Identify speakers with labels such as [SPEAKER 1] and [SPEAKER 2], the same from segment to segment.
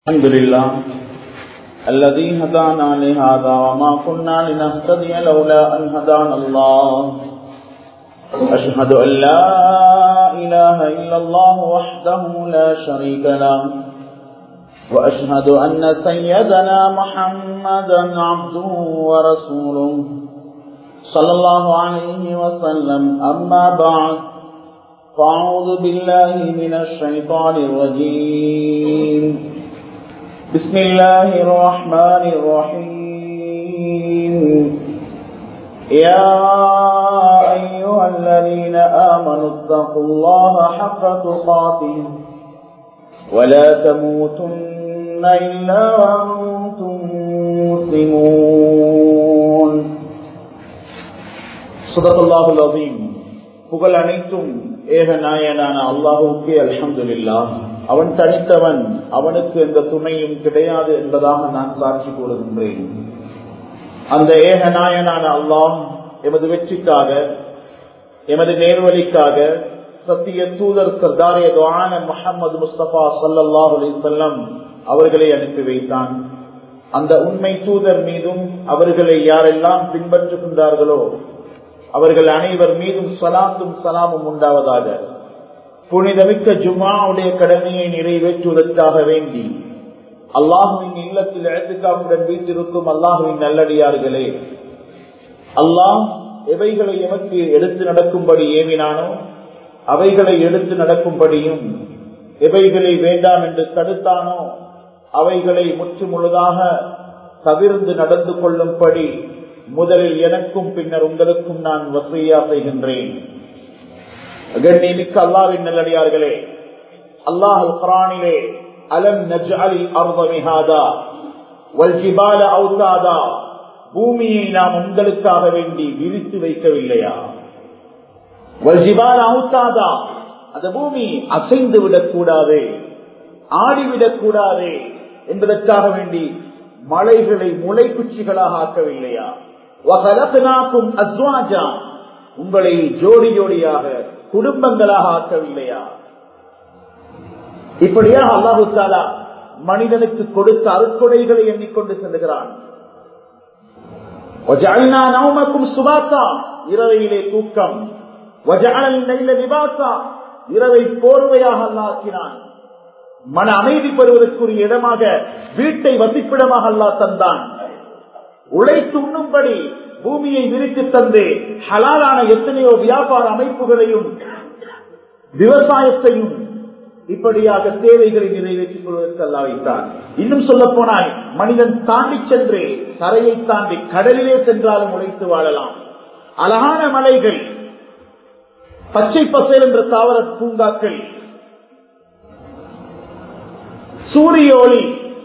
[SPEAKER 1] الحمد لله الذي هدانا لهذا وما كنا لنهتدي لولا أن هدانا الله أشهد أن لا إله إلا الله وحده لا شريك له وأشهد أن سيدنا محمدا عبده ورسوله صلى الله عليه وسلم أما بعد فأعوذ بالله من الشيطان الرجيم بسم الله الرحمن الرحيم يا أيها الذين آمنوا اتقوا الله حق تقاته ولا تموتن إلا وأنتم مسلمون صدق الله العظيم புகழ் அனைத்தும் ஏக நாயனான அல்லாஹுக்கே அல்ஹம்துலில்லா அவன் தனித்தவன் அவனுக்கு எந்த துணையும் கிடையாது என்பதாக நான் சாட்சி கூறுகின்றேன் அந்த ஏக நாயனான அல்லாஹ் எமது வெற்றிக்காக எமது நேர்வழிக்காக சத்திய தூதர் சர்தாரிய துவான முகமது முஸ்தபா சல்லாஹ் அலிசல்லம் அவர்களை அனுப்பி வைத்தான் அந்த உண்மை தூதர் மீதும் அவர்களை யாரெல்லாம் பின்பற்றுகின்றார்களோ அவர்கள் அனைவர் மீதும் சலாத்தும் சலாமும் உண்டாவதாக புனிதமிக்க ஜுமாவுடைய கடமையை நிறைவேற்றுவதற்காக வேண்டி அல்லாஹுவின் இல்லத்தில் எழுத்துக்காப்புடன் வீட்டிருக்கும் அல்லாஹுவின் நல்லடியார்களே அல்லாஹ் எவைகளை எமக்கு எடுத்து நடக்கும்படி ஏவினானோ அவைகளை எடுத்து நடக்கும்படியும் எவைகளை வேண்டாம் என்று தடுத்தானோ அவைகளை முற்று முழுதாக தவிர்ந்து நடந்து கொள்ளும்படி முதலில் எனக்கும் பின்னர் உங்களுக்கும் நான் வசையா செய்கின்றேன் கண்ணிமிக்க அல்லாவின் நல்லடியார்களே அல்லாஹ் குரானிலே அலம் நஜ்அலி அர்வமிஹாதா வல்ஜிபால அவுதாதா பூமியை நாம் உங்களுக்காக வேண்டி விரித்து வைக்கவில்லையா வல்ஜிபால அவுதாதா அந்த பூமி அசைந்து விடக்கூடாது ஆடிவிடக் கூடாது என்பதற்காக வேண்டி மலைகளை முளைக்குச்சிகளாக ஆக்கவில்லையா அஸ்வாஜா உங்களை ஜோடி ஜோடியாக குடும்பங்களாக ஆக்கவில்லையா இப்படியாக அல்லாஹு தாலா மனிதனுக்கு கொடுத்த அருக்கொடைகளை எண்ணிக்கொண்டு செல்லுகிறான் சுபாத்தா இரவையிலே தூக்கம் இரவை போர்வையாக அல்லாக்கினான் மன அமைதி பெறுவதற்குரிய இடமாக வீட்டை வசிப்பிடமாக அல்லா தந்தான் உழைத்து உண்ணும்படி பூமியை விரித்து தந்து ஹலாலான எத்தனையோ வியாபார அமைப்புகளையும் விவசாயத்தையும் இப்படியாக தேவைகளை நிறைவேற்றிக் கொள்வதற்கு அல்லா வைத்தான் இன்னும் சொல்ல போனால் மனிதன் தாண்டி சென்று கரையை தாண்டி கடலிலே சென்றாலும் உழைத்து வாழலாம் அழகான மலைகள் பச்சை பசேல் என்ற தாவர பூங்காக்கள் சூரிய ஒளி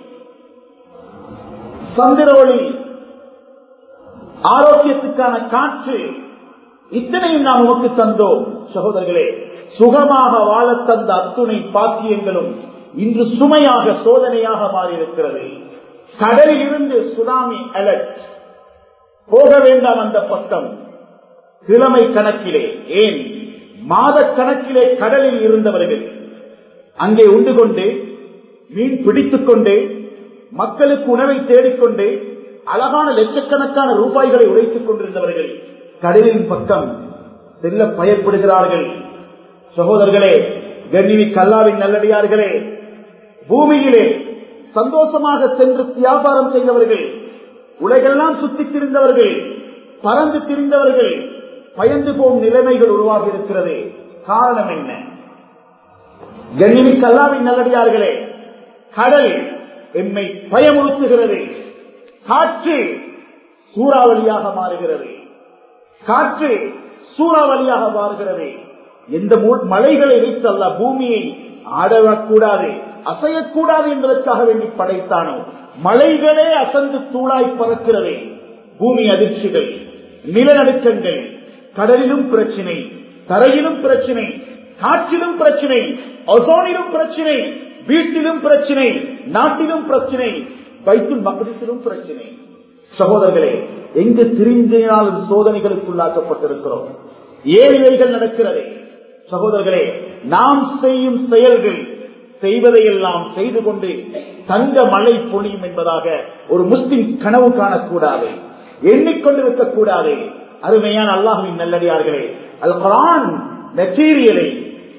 [SPEAKER 1] சந்திர ஒளி ஆரோக்கியத்துக்கான காற்று இத்தனையும் நாம் உமக்கு தந்தோம் சகோதரர்களே சுகமாக வாழ தந்த அத்துணை பாக்கியங்களும் இன்று சுமையாக சோதனையாக மாறியிருக்கிறது கடலில் இருந்து சுனாமி அலர்ட் போக வேண்டாம் அந்த பக்கம் கிழமை கணக்கிலே ஏன் மாத கணக்கிலே கடலில் இருந்தவர்கள் அங்கே உண்டு கொண்டு மீன் பிடித்துக் கொண்டு மக்களுக்கு உணவை தேடிக்கொண்டு அழகான லட்சக்கணக்கான ரூபாய்களை உழைத்துக் கொண்டிருந்தவர்கள் கடலின் பக்கம் செல்ல பயப்படுகிறார்கள் சகோதரர்களே கண்ணிவி கல்லாவின் நல்லடியார்களே பூமியிலே சந்தோஷமாக சென்று வியாபாரம் செய்தவர்கள் உலகெல்லாம் சுத்தி திரிந்தவர்கள் பறந்து திரிந்தவர்கள் பயந்து போகும் நிலைமைகள் உருவாகி இருக்கிறது காரணம் என்ன கண்ணிமி கல்லாவின் நல்லடியார்களே கடல் எம்மை பயமுறுத்துகிறது காற்று சூறாவளியாக மாறுகிறது காற்று சூறாவளியாக மாறுகிறது எந்த மலைகளை வைத்து அல்ல பூமியை ஆடக்கூடாது அசையக்கூடாது என்பதற்காக வேண்டி படைத்தானோ மலைகளே அசந்து தூளாய் பறக்கிறது பூமி அதிர்ச்சிகள் நிலநடுக்கங்கள் கடலிலும் பிரச்சினை தரையிலும் பிரச்சினை காற்றிலும் பிரச்சினை ஒசோனிலும் பிரச்சினை வீட்டிலும் பிரச்சினை நாட்டிலும் பிரச்சினை வைத்துல் மக்களிலும் பிரச்சினை சகோதரர்களே எங்கு திரிஞ்சினாலும் சோதனைகளுக்குள்ளாக்கப்பட்டிருக்கிறோம் ஏன் இவைகள் நடக்கிறது சகோதரர்களே நாம் செய்யும் செயல்கள் செய்வதையெல்லாம் செய்து கொண்டு தங்க மழை பொழியும் என்பதாக ஒரு முஸ்லிம் கனவு காணக்கூடாது எண்ணிக்கொண்டிருக்க கூடாது அருமையான அல்லாஹுவின் நல்லடியார்களே அல் குரான் மெட்டீரியலை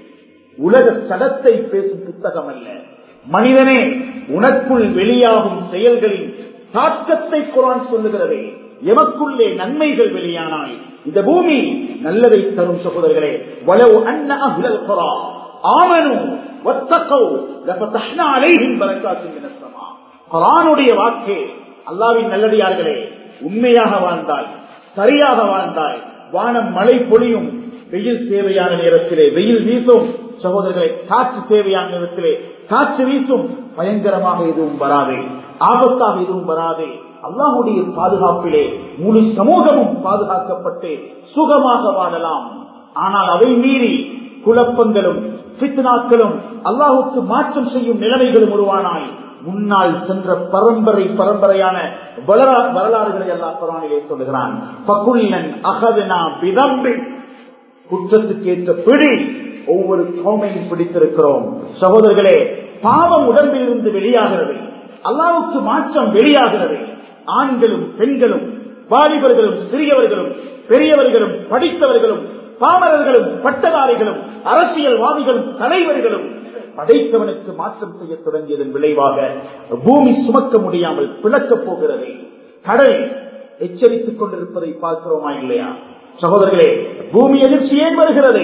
[SPEAKER 1] உலக சடத்தை பேசும் புத்தகம் அல்ல மனிதனே உனக்குள் வெளியாகும் செயல்களின் தாக்கத்தை குரான் சொல்லுகிறது எமக்குள்ளே நன்மைகள் வெளியானால் இந்த பூமி நல்லதை தரும் சகோதரர்களே வலவு அண்ண அகுலல் குரா ஆமனு வத்தகௌ லஃபதஹ்னா அலைஹிம் பரக்காத்தின் மினஸ் ஸமா குர்ஆனுடைய வாக்கே அல்லாஹ்வின் நல்லடியார்களே உண்மையாக வாழ்ந்தால் சரியாக வாழ்ந்தால் வானம் மழை பொழியும் வெயில் தேவையான நேரத்திலே வெயில் வீசும் சகோதரர்களை காற்று தேவையான நேரத்திலே காற்று வீசும் பயங்கரமாக எதுவும் வராது ஆபத்தாக எதுவும் வராது அல்லாஹுடைய பாதுகாப்பிலே முழு சமூகமும் பாதுகாக்கப்பட்டு சுகமாக வாழலாம் ஆனால் அதை மீறி குழப்பங்களும் பித்னாக்களும் அல்லாஹுக்கு மாற்றம் செய்யும் நிலைமைகளும் உருவானாய் முன்னால் சென்ற பரம்பரை பரம்பரையான வரலா- வரலாறுகளை அல்லாஹ் குரானிலே சொல்லுகிறான் "ஃபகுல்லன் அகதுனா பிதம்பின்." குற்றத்துக்கேற்ற பிடி ஒவ்வொரு கௌமையும் பிடித்திருக்கிறோம் சகோதரர்களே பாவம் உடம்பிலிருந்து வெளியாகிறது அல்லாவுக்கு மாற்றம் வெளியாகிறது ஆண்களும் பெண்களும் வாலிபர்களும் சிறியவர்களும் பெரியவர்களும் படித்தவர்களும் பாமரர்களும் பட்டதாரிகளும் அரசியல்வாதிகளும் தலைவர்களும் படைத்தவனுக்கு மாற்றம் செய்ய தொடங்கியதன் விளைவாக பூமி சுமக்க முடியாமல் பிளக்கப் போகிறது கடல் எச்சரித்துக் கொண்டிருப்பதை பார்க்கிறோமா இல்லையா சகோதரர்களே பூமி எதிர்ச்சி ஏன் வருகிறது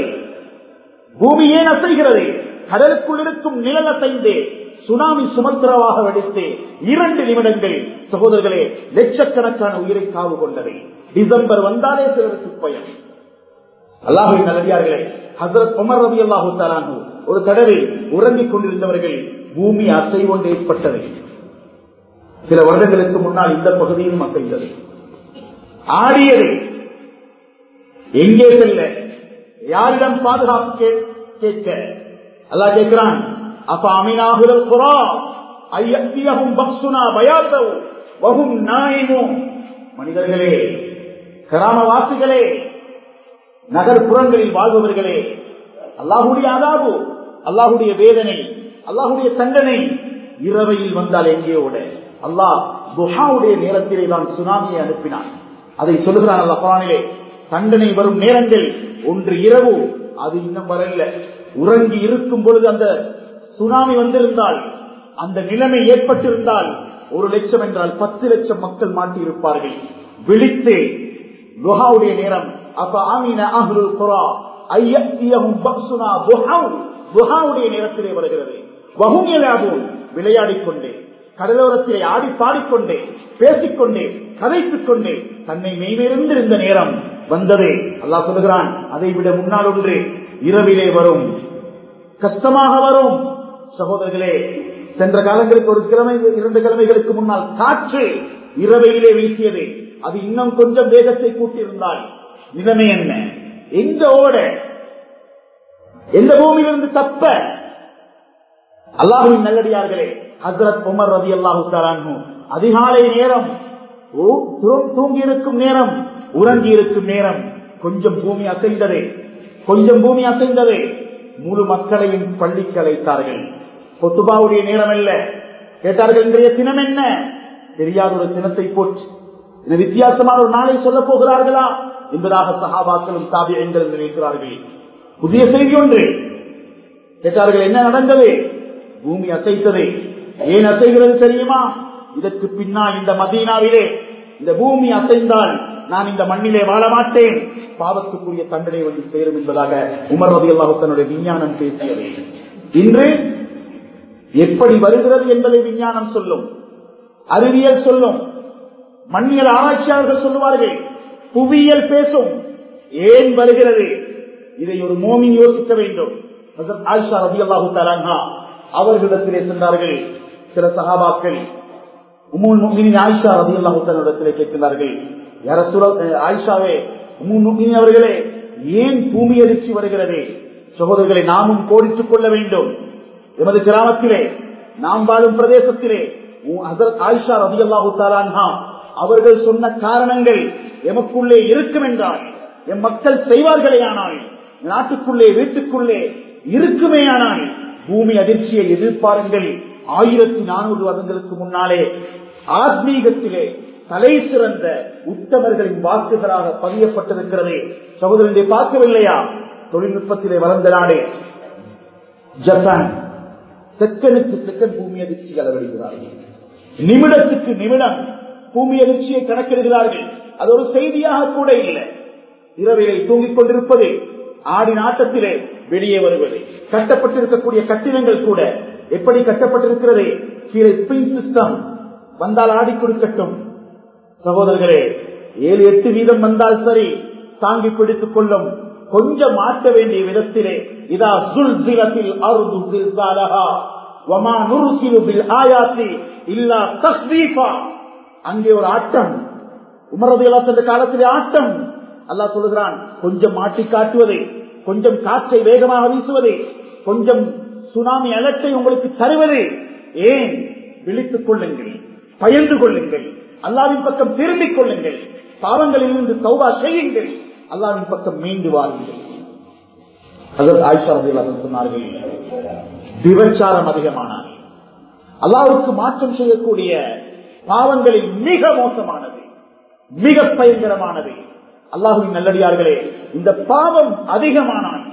[SPEAKER 1] பூமி ஏன் அசைகிறது கடலுக்குள் இருக்கும் நிழல் அசைந்து சுனாமி சுமத்திரவாக வெடித்து இரண்டு நிமிடங்கள் சகோதரர்களே லட்சக்கணக்கான உயிரை காவு கொண்டது டிசம்பர் வந்தாலே சிலருக்கு பயம் அல்லாஹின் நல்லடியார்களே ஹசரத் உமர் ரவி அல்லாஹு தலானு ஒரு தடவை உறங்கிக் கொண்டிருந்தவர்கள் பூமி அசைவொன்று ஏற்பட்டது சில வருடங்களுக்கு முன்னால் இந்த பகுதியிலும் அசைந்தது ஆடியது எங்கே செல்ல யாரிடம் பாதுகாப்பு கே- கேட்க அல்லாஹ் கேட்கிறான் அப்ப அமீனாகுதல் குரா ஐயத்தியகும் பக்சுனா பயாத்தவ் வகும் நாயினும் மனிதர்களே கிராமவாசிகளே நகர்ப்புறங்களில் வாழ்பவர்களே அல்லாஹுடைய அதாபு அல்லாஹுடைய வேதனை அல்லாஹுடைய தண்டனை இரவையில் வந்தால் எங்கே ஓட அல்லாஹ் துஹாவுடைய நேரத்திலே தான் சுனாமியை அனுப்பினான் அதை சொல்லுகிறான் அல்லா குரானிலே தண்டனை வரும் நேரங்கள் ஒன்று இரவு அது இன்னும் வரல உறங்கி இருக்கும் பொழுது அந்த சுனாமி வந்திருந்தால் அந்த நிலைமை ஏற்பட்டிருந்தால் ஒரு லட்சம் என்றால் பத்து லட்சம் மக்கள் மாட்டியிருப்பார்கள் விழித்து துஹாவுடைய நேரம் அப்ப ஆமீன அஹ்லுல் குரா ஐயத்தியஹும் பக்சுனா துஹாவ் துஹாவுடைய நேரத்திலே வருகிறது வஹும் யலஅபூன் விளையாடிக் கொண்டே கடலோரத்திலே ஆடி பாடிக்கொண்டே பேசிக்கொண்டே கதைத்துக் கொண்டே தன்னை மெய்மேறிந்திருந்த நேரம் வந்ததே அல்லாஹ் சொல்லுகிறான் அதை விட முன்னால் ஒன்று இரவிலே வரும் கஷ்டமாக வரும் சகோதரர்களே சென்ற காலங்களுக்கு ஒரு கிழமை இரண்டு கிழமைகளுக்கு முன்னால் காற்று இரவையிலே வீசியது அது இன்னும் கொஞ்சம் வேகத்தை கூட்டியிருந்தால் நிலைமை என்ன எங்க ஓட எந்த பூமியிலிருந்து தப்ப அல்லாஹுவின் நல்லடியார்களே ஹசரத் உமர் ரவி அல்லாஹு அதிகாலை நேரம் ஓ- தூ- தூங்கி இருக்கும் நேரம் உறங்கி இருக்கும் நேரம் கொஞ்சம் பூமி அசைந்தது கொஞ்சம் பூமி அசைந்தது முழு மக்களையும் பள்ளிக்கு அழைத்தார்கள் கொத்துபாவுடைய நேரம் அல்ல கேட்டார்கள் இன்றைய தினம் என்ன தெரியாத ஒரு தினத்தை போச்சு இது வித்தியாசமான ஒரு நாளை சொல்ல போகிறார்களா என்பதாக சகாபாக்களும் தாபியங்களும் நினைக்கிறார்கள் புதிய செய்தி ஒன்று கேட்டார்கள் என்ன நடந்தது பூமி அசைத்தது ஏன் அசைகிறது தெரியுமா இதற்கு பின்னால் இந்த மதீனாவிலே இந்த பூமி அசைந்தால் நான் இந்த மண்ணிலே வாழ மாட்டேன் பாவத்துக்குரிய தண்டனை வந்து சேரும் என்பதாக உமர் ரதி அல்லாஹு தன்னுடைய விஞ்ஞானம் பேசியது இன்று எப்படி வருகிறது என்பதை விஞ்ஞானம் சொல்லும் அறிவியல் சொல்லும் மண்ணியல் ஆராய்ச்சியாளர்கள் சொல்லுவார்கள் புவியியல் பேசும் ஏன் வருகிறது இதை ஒரு மோமின் யோசிக்க வேண்டும் ஹஸரத் ஆயிஷா ரலியல்லாஹு தஆலா அன்ஹா அவர்களிடத்திலே சென்றார்கள் சில சஹாபாக்கள் உம்முல் முஃமினீன் ஆயிஷா ரலியல்லாஹு தஆலா இடத்திலே கேட்கிறார்கள் யா ரசூலல் ஆயிஷாவே உம்முல் முஃமினீன் அவர்களே ஏன் பூமி அதிர்ச்சி வருகிறது சகோதரர்களை நாமும் கோடித்துக் கொள்ள வேண்டும் எமது கிராமத்திலே நாம் வாழும் பிரதேசத்திலே உ- ஹஸரத் ஆயிஷா ரலியல்லாஹு தஆலா அன்ஹா அவர்கள் சொன்ன காரணங்கள் எமக்குள்ளே இருக்கும் என்றால் எம் மக்கள் செய்வார்களே ஆனால் நாட்டுக்குள்ளே வீட்டுக்குள்ளே இருக்குமே ஆனால் பூமி அதிர்ச்சியை எதிர்பாருங்கள் ஆயிரத்தி நானூறு வருடங்களுக்கு முன்னாலே ஆத்மீகத்திலே தலை சிறந்த உத்தமர்களின் வாக்குகளாக பதியப்பட்டிருக்கிறது சகோதரனை பார்க்கவில்லையா தொழில்நுட்பத்திலே வளர்ந்த நாடே ஜப்பான் செக்கனுக்கு செக்கன் பூமி அதிர்ச்சி அளவிடுகிறார்கள் நிமிடத்துக்கு நிமிடம் பூமி அதிர்ச்சியை கணக்கிடுகிறார்கள் அது ஒரு செய்தியாக கூட இல்லை இரவிலே தூங்கிக் கொண்டிருப்பது ஆடி நாட்டத்திலே வெளியே வருவது கட்டப்பட்டிருக்கக்கூடிய கட்டிடங்கள் கூட எப்படி கட்டப்பட்டிருக்கிறது கீழே ஸ்பிரிங் சிஸ்டம் வந்தால் ஆடி கொடுக்கட்டும் சகோதரர்களே ஏழு எட்டு வீதம் வந்தால் சரி தாங்கி பிடித்துக் கொள்ளும் கொஞ்சம் மாற்ற வேண்டிய விதத்திலே இதா சுல் சிலத்தில் அருது சில்சாலஹா வமா நுருசிலு பில் ஆயாத்தி இல்லா தஸ்வீஃபா அங்கே ஒரு ஆட்டம் உமரது சென்ற காலத்திலே ஆட்டம் அல்லாஹ் சொல்லுகிறான் கொஞ்சம் மாட்டி காட்டுவது கொஞ்சம் காற்றை வேகமாக வீசுவது கொஞ்சம் சுனாமி அலட்டை உங்களுக்கு தருவது ஏன் விழித்துக் கொள்ளுங்கள் பயந்து கொள்ளுங்கள் அல்லாவின் பக்கம் திரும்பிக் கொள்ளுங்கள் பாவங்களில் இருந்து சௌபா செய்யுங்கள் அல்லாவின் பக்கம் மீண்டு வாருங்கள் அதற்கு ஆயிஷா ரலியல்லாஹு சொன்னார்கள் விபச்சாரம் அதிகமானார் அல்லாவுக்கு மாற்றம் செய்யக்கூடிய பாவங்களில் மிக மோசமானது மிக பயங்கரமானது அல்லாஹுவின் நல்லடியார்களே இந்த பாவம் அதிகமானால்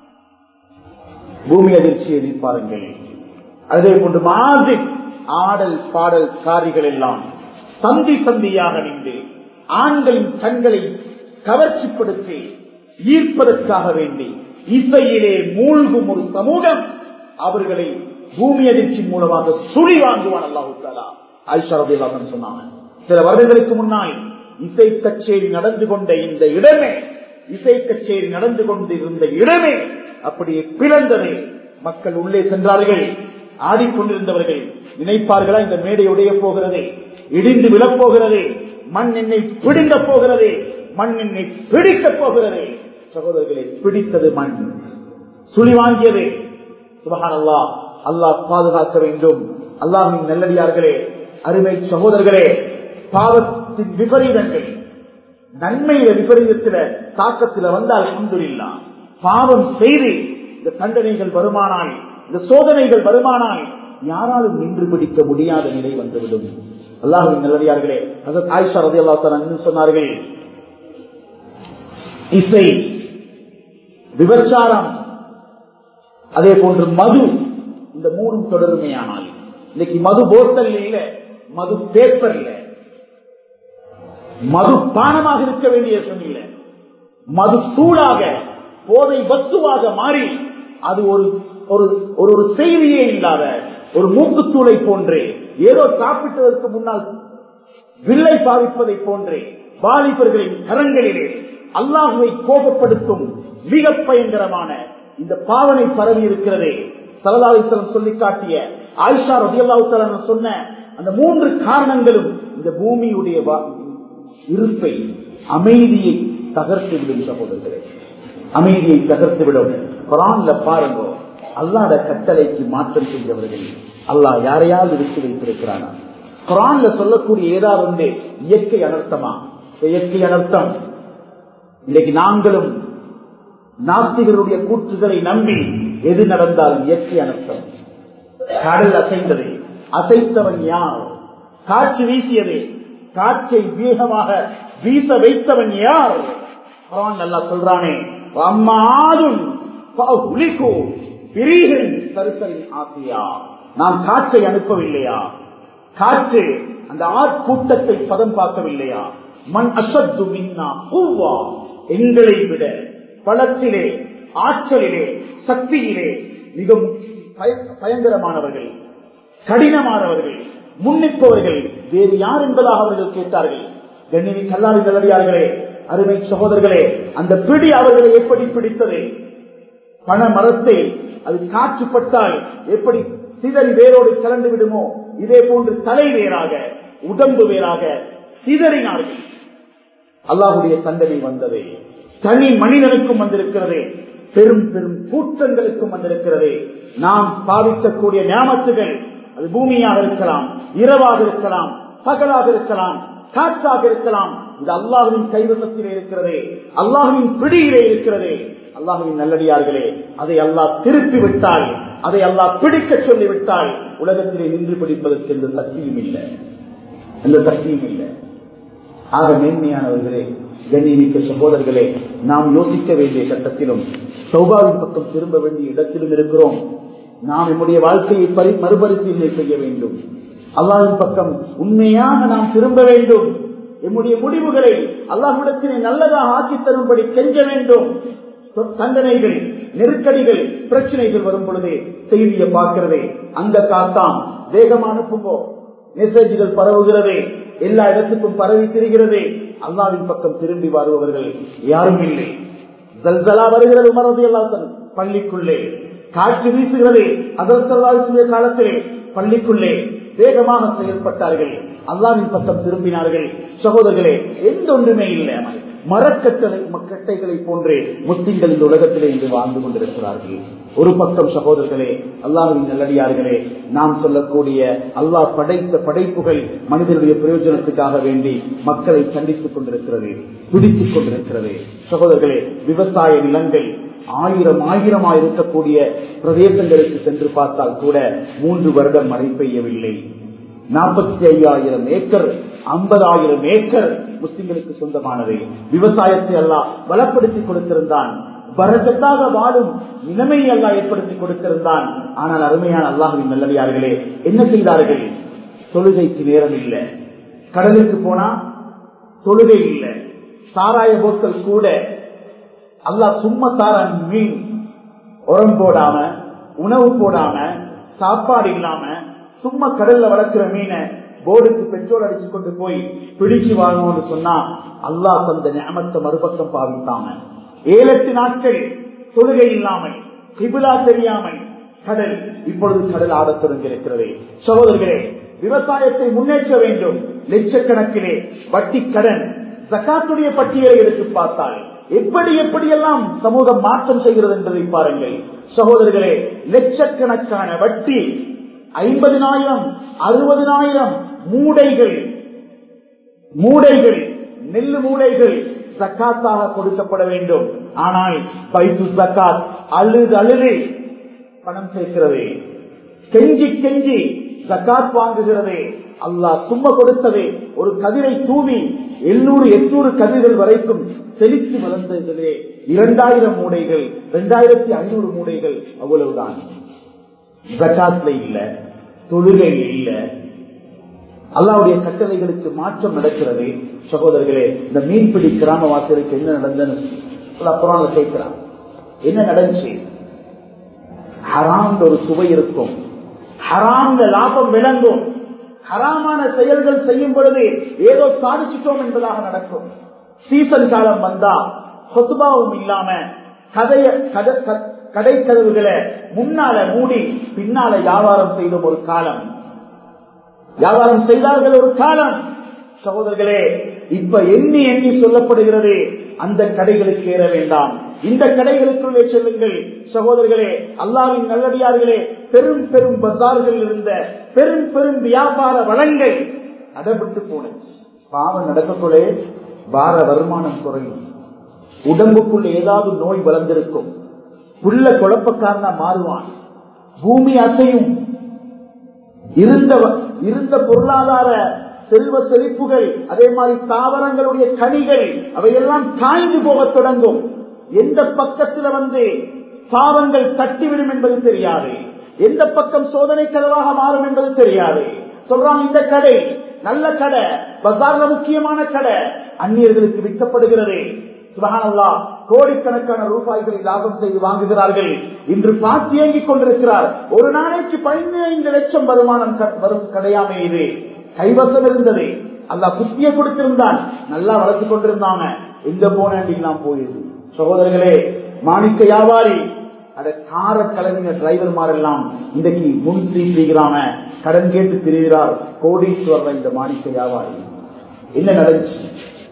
[SPEAKER 1] பூமி அதிர்ச்சியை எதிர்பாருங்கள் அதே போன்று மாதிரி ஆடல் பாடல் காரிகள் எல்லாம் சந்தி சந்தியாக நின்று ஆண்களின் கண்களை கவர்ச்சிப்படுத்தி ஈர்ப்பதற்காக வேண்டி இசையிலே மூழ்கும் ஒரு சமூகம் அவர்களை பூமி அதிர்ச்சி மூலமாக சுழி வாங்குவான் அல்லாஹு தாலா ஆயிஷா ரபிலாசன் சொன்னாங்க சில வருடங்களுக்கு முன்னால் இசை கச்சேரி நடந்து கொண்ட இந்த இடமே இசை கச்சேரி நடந்து கொண்டிருந்த இடமே அப்படியே பிளந்தது மக்கள் உள்ளே சென்றார்கள் ஆடிக்கொண்டிருந்தவர்கள் நினைப்பார்களா இந்த மேடை உடைய போகிறது இடிந்து விழப்போகிறது மண் என்னை பிடிந்த போகிறது மண் என்னை பிடிக்கப் போகிறது சகோதரர்களை பிடித்தது மண் சுழி வாங்கியது சுபகான் அல்லா அல்லாஹ் பாதுகாக்க வேண்டும் அல்லாஹின் நல்லடியார்களே அருமை சகோதரர்களே பாவத்தின் விபரீதங்கள் நன்மையில விபரீதத்தில தாக்கத்தில வந்தால் அல்ஹம்துலில்லாஹ் பாவம் செய்து இந்த தண்டனைகள் வருமானால் இந்த சோதனைகள் வருமானால் யாராலும் நின்று பிடிக்க முடியாத நிலை வந்துவிடும் அல்லாஹுவின் நல்லடியார்களே அதற்கு ஆயிஷா ரதி அல்லா சொன்னார்கள் இசை விபச்சாரம் அதே போன்று மது இந்த மூணும் தொடருமையானால் இன்னைக்கு மது போத்தல் இல்ல மது பேப்பர் இல்ல மது பானமாக இருக்க வேண்டிய சூழ்நிலை மது சூடாக போதை வஸ்துவாக மாறி அது ஒரு ஒரு ஒரு ஒரு செய்தியே இல்லாத ஒரு மூக்குத்தூளை போன்றே ஏதோ சாப்பிட்டதற்கு முன்னால் வில்லை பாவிப்பதை போன்றே வாலிபர்களின் கரங்களிலே அல்லாஹுவை கோபப்படுத்தும் மிக பயங்கரமான இந்த பாவனை பரவி இருக்கிறதே சலதாவிசலம் சொல்லி காட்டிய ஆயிஷா ரதியல்லாவுத்தலன் சொன்ன அந்த மூன்று காரணங்களும் இந்த பூமியுடைய இருப்பை அமைதியை தகர்த்து விடும் சகோதரர்களே அமைதியை தகர்த்து விடும் குரான்ல பாருங்க அல்லாத கட்டளைக்கு மாற்றம் செய்தவர்கள் அல்லாஹ் யாரையாவது விட்டு வைத்திருக்கிறானா குரான்ல சொல்லக்கூடிய ஏதாவது வந்து இயற்கை அனர்த்தமா இயற்கை அனர்த்தம் இன்னைக்கு நாங்களும் நாஸ்திகருடைய கூற்றுகளை நம்பி எது நடந்தாலும் இயற்கை அனர்த்தம் கடல் அசைந்தது அசைத்தவன் யார் காற்று வீசியது காற்றை வேகமாக வீச வைத்தவன் யார் குரான் நல்லா சொல்றானே அம்மாதும் ஆசியா நாம் காற்றை அனுப்பவில்லையா காற்று அந்த ஆட்கூட்டத்தை பதம் பார்க்கவில்லையா மண் அசத்து மின்னா பூவா எங்களை விட பலத்திலே ஆற்றலிலே சக்தியிலே மிக பயங்கரமானவர்கள் கடினமானவர்கள் முன்னிப்பவர்கள் வேறு யார் என்பதாக அவர்கள் கேட்டார்கள் கண்ணினி கல்லாரி நல்லடியார்களே அருமை சகோதரர்களே அந்த பிடி அவர்களை எப்படி பிடித்தது பண மரத்தை அது காற்றுப்பட்டால் எப்படி சிதறி வேரோடு கலந்து விடுமோ இதே போன்று தலை வேறாக உடம்பு வேறாக சிதறினார்கள் அல்லாஹுடைய தண்டனை வந்தது தனி மனிதனுக்கும் வந்திருக்கிறது பெரும் பெரும் கூட்டங்களுக்கும் வந்திருக்கிறது நாம் பாவிக்கக்கூடிய ஞாபகத்துகள் அது பூமியாக இருக்கலாம் இரவாக இருக்கலாம் பகலாக இருக்கலாம் காற்றாக இருக்கலாம் இது அல்லாஹுவின் கைவசத்திலே இருக்கிறது அல்லாஹுவின் பிடியிலே இருக்கிறது அல்லாஹுவின் நல்லடியார்களே அதை அல்லாஹ் திருப்பி விட்டால் அதை அல்லாஹ் பிடிக்க சொல்லிவிட்டால் உலகத்திலே நின்று பிடிப்பதற்கு எந்த சக்தியும் இல்லை எந்த சக்தியும் இல்லை ஆக மேன்மையானவர்களே கண்ணியமிக்க சகோதரர்களே நாம் யோசிக்க வேண்டிய கட்டத்திலும் சௌபாவின் பக்கம் திரும்ப வேண்டிய இடத்திலும் இருக்கிறோம் நாம் நம்முடைய வாழ்க்கையை பரி மறுபரிசீலனை செய்ய வேண்டும் அல்லாவின் பக்கம் உண்மையாக நாம் திரும்ப வேண்டும் நம்முடைய முடிவுகளை அல்லாஹ்விடத்திலே நல்லதாக ஆக்கி தரும்படி கெஞ்ச வேண்டும் தண்டனைகள் நெருக்கடிகள் பிரச்சனைகள் வரும் பொழுது செய்தியை பார்க்கிறதே அந்த காத்தாம் வேகமா அனுப்புங்கோ மெசேஜ்கள் பரவுகிறது எல்லா இடத்துக்கும் பரவி திரிகிறது அல்லாவின் பக்கம் திரும்பி வருபவர்கள் யாரும் இல்லை ஜல்சலா வருகிறது உமரது எல்லாத்தன் பள்ளிக்குள்ளே காற்று வீசுகிறது அதற்கு காலத்திலே பள்ளிக்குள்ளே வேகமாக செயல்பட்டார்கள் அல்லாவின் பக்கம் திரும்பினார்கள் சகோதரர்களே எந்த ஒன்றுமே இல்லை மரக்கட்டளை கட்டைகளை போன்றே முஸ்லிம்கள் இந்த உலகத்திலே இன்று வாழ்ந்து கொண்டிருக்கிறார்கள் ஒரு பக்கம் சகோதரர்களே அல்லாஹின் நல்லடியார்களே நாம் சொல்லக்கூடிய அல்லாஹ் படைத்த படைப்புகள் மனிதனுடைய பிரயோஜனத்துக்காக வேண்டி மக்களை சந்தித்துக் கொண்டிருக்கிறது பிடித்துக் கொண்டிருக்கிறது சகோதரர்களே விவசாய நிலங்கள் ஆயிரம் ஆயிரமா இருக்கக்கூடிய பிரதேசங்களுக்கு சென்று பார்த்தால் கூட மூன்று வருடம் மழை பெய்யவில்லை நாற்பத்தி ஐயாயிரம் ஏக்கர் ஐம்பதாயிரம் ஏக்கர் முஸ்லிம்களுக்கு சொந்தமானது விவசாயத்தை எல்லாம் பலப்படுத்தி கொடுத்திருந்தான் பரஜத்தாக வாழும் நிலைமையை எல்லாம் ஏற்படுத்தி கொடுத்திருந்தான் ஆனால் அருமையான அல்லாஹுவின் நல்லடியார்களே என்ன செய்தார்கள் தொழுகைக்கு நேரம் இல்லை கடலுக்கு போனா தொழுகை இல்லை சாராய போத்தல் கூட அல்லாஹ் சும்மா தாரான் மீன் உரம் போடாம உணவு போடாம சாப்பாடு இல்லாம சும்மா கடல்ல வளர்க்கிற மீனை போர்டுக்கு பெட்ரோல் அடிச்சு கொண்டு போய் பிடிச்சு வாங்கணும்னு சொன்னா அல்லாஹ் தந்த ஞாபகத்தை மறுபக்கம் பாவித்தாம ஏழு எட்டு நாட்கள் தொழுகை இல்லாமல் கிபிலா தெரியாமல் கடல் இப்பொழுது கடல் ஆடத் தொடங்கியிருக்கிறது சகோதரர்களே விவசாயத்தை முன்னேற்ற வேண்டும் லட்சக்கணக்கிலே வட்டி கடன் ஜக்காத்துடைய பட்டியலை எடுத்து பார்த்தால் எப்படி எப்படியெல்லாம் சமூகம் மாற்றம் செய்கிறது என்பதை பாருங்கள் சகோதரர்களே லட்சக்கணக்கான வட்டி ஐம்பதினாயிரம் அறுபதினாயிரம் மூடைகள் மூடைகள் நெல்லு மூடைகள் ஜக்காத்தாக கொடுக்கப்பட வேண்டும் ஆனால் பைத்து ஜக்காத் அழுது அழுது பணம் சேர்க்கிறது கெஞ்சி கெஞ்சி ஜக்காத் வாங்குகிறது அல்லாஹ் சும்மா கொடுத்தது ஒரு கதிரை தூவி எண்ணூறு எட்நூறு கதிர்கள் வரைக்கும் செலுத்தி வளர்ந்ததிலே இரண்டாயிரம் மூடைகள் இரண்டாயிரத்தி ஐநூறு மூடைகள் அவ்வளவுதான் ஜக்காத்ல இல்ல தொழுகை இல்ல அல்லாவுடைய கட்டளைகளுக்கு மாற்றம் நடக்கிறது சகோதரர்களே இந்த மீன்பிடி கிராமவாசிகளுக்கு என்ன நடந்ததுன்னு அப்புறம் கேட்கிறான் என்ன நடந்துச்சு ஹராம் ஒரு சுவை இருக்கும் ஹராம்ல லாபம் விளங்கும் ஹராமான செயல்கள் செய்யும் பொழுது ஏதோ சாதிச்சிட்டோம் என்பதாக நடக்கும் சீசன் காலம் வந்தா சொத்துபாவும் இல்லாம கதைய கடை கதவுகளை முன்னால மூடி பின்னால வியாபாரம் செய்த ஒரு காலம் வியாபாரம் செய்தார்கள் ஒரு காலம் சகோதரர்களே இப்ப எண்ணி எண்ணி சொல்லப்படுகிறது அந்த கடைகளுக்கு ஏற வேண்டாம் இந்த கடைகளுக்குள்ளே செல்லுங்கள் சகோதரர்களே அல்லாவின் நல்லடியார்களே பெரும் பெரும் பசார்கள் இருந்த பெரும் பெரும் வியாபார வளங்கள் அடப்பட்டு போனது பாவம் நடக்கக்குள்ளே வார வருமானம் குறையும் உடம்புக்குள்ள ஏதாவது நோய் வளர்ந்திருக்கும் புள்ள குழப்பக்காரனா மாறுவான் பூமி அசையும் இருந்த இருந்த பொருளாதார செல்வ செழிப்புகள் அதே மாதிரி தாவரங்களுடைய கனிகள் அவையெல்லாம் காய்ந்து போக தொடங்கும் எந்த பக்கத்துல வந்து பாவங்கள் தட்டிவிடும் என்பது தெரியாது எந்த பக்கம் சோதனை கதவாக மாறும் என்பது தெரியாது சொல்றாங்க இந்த கடை நல்ல கடை பசார்ல முக்கியமான கடை அந்நியர்களுக்கு விற்கப்படுகிறது சுபகானல்லா கோடிக்கணக்கான ரூபாய்களை லாபம் செய்து வாங்குகிறார்கள் இன்று பார்த்து இயங்கிக் கொண்டிருக்கிறார் ஒரு நாளைக்கு பதினைந்து லட்சம் வருமானம் வரும் கடையாமே இது கைவசம் இருந்தது அல்லா புத்திய கொடுத்திருந்தான் நல்லா வளர்த்து கொண்டிருந்தாங்க எங்க போனேன் போயிடுது சகோதரர்களே மாணிக்க வியாபாரி அட கார கலவின டிரைவர் எல்லாம் இன்றைக்கு முன் செய்கிறாம கடன் கேட்டு திரிகிறார் கோடீஸ்வரர் இந்த மாணிக்க வியாபாரி என்ன நடந்துச்சு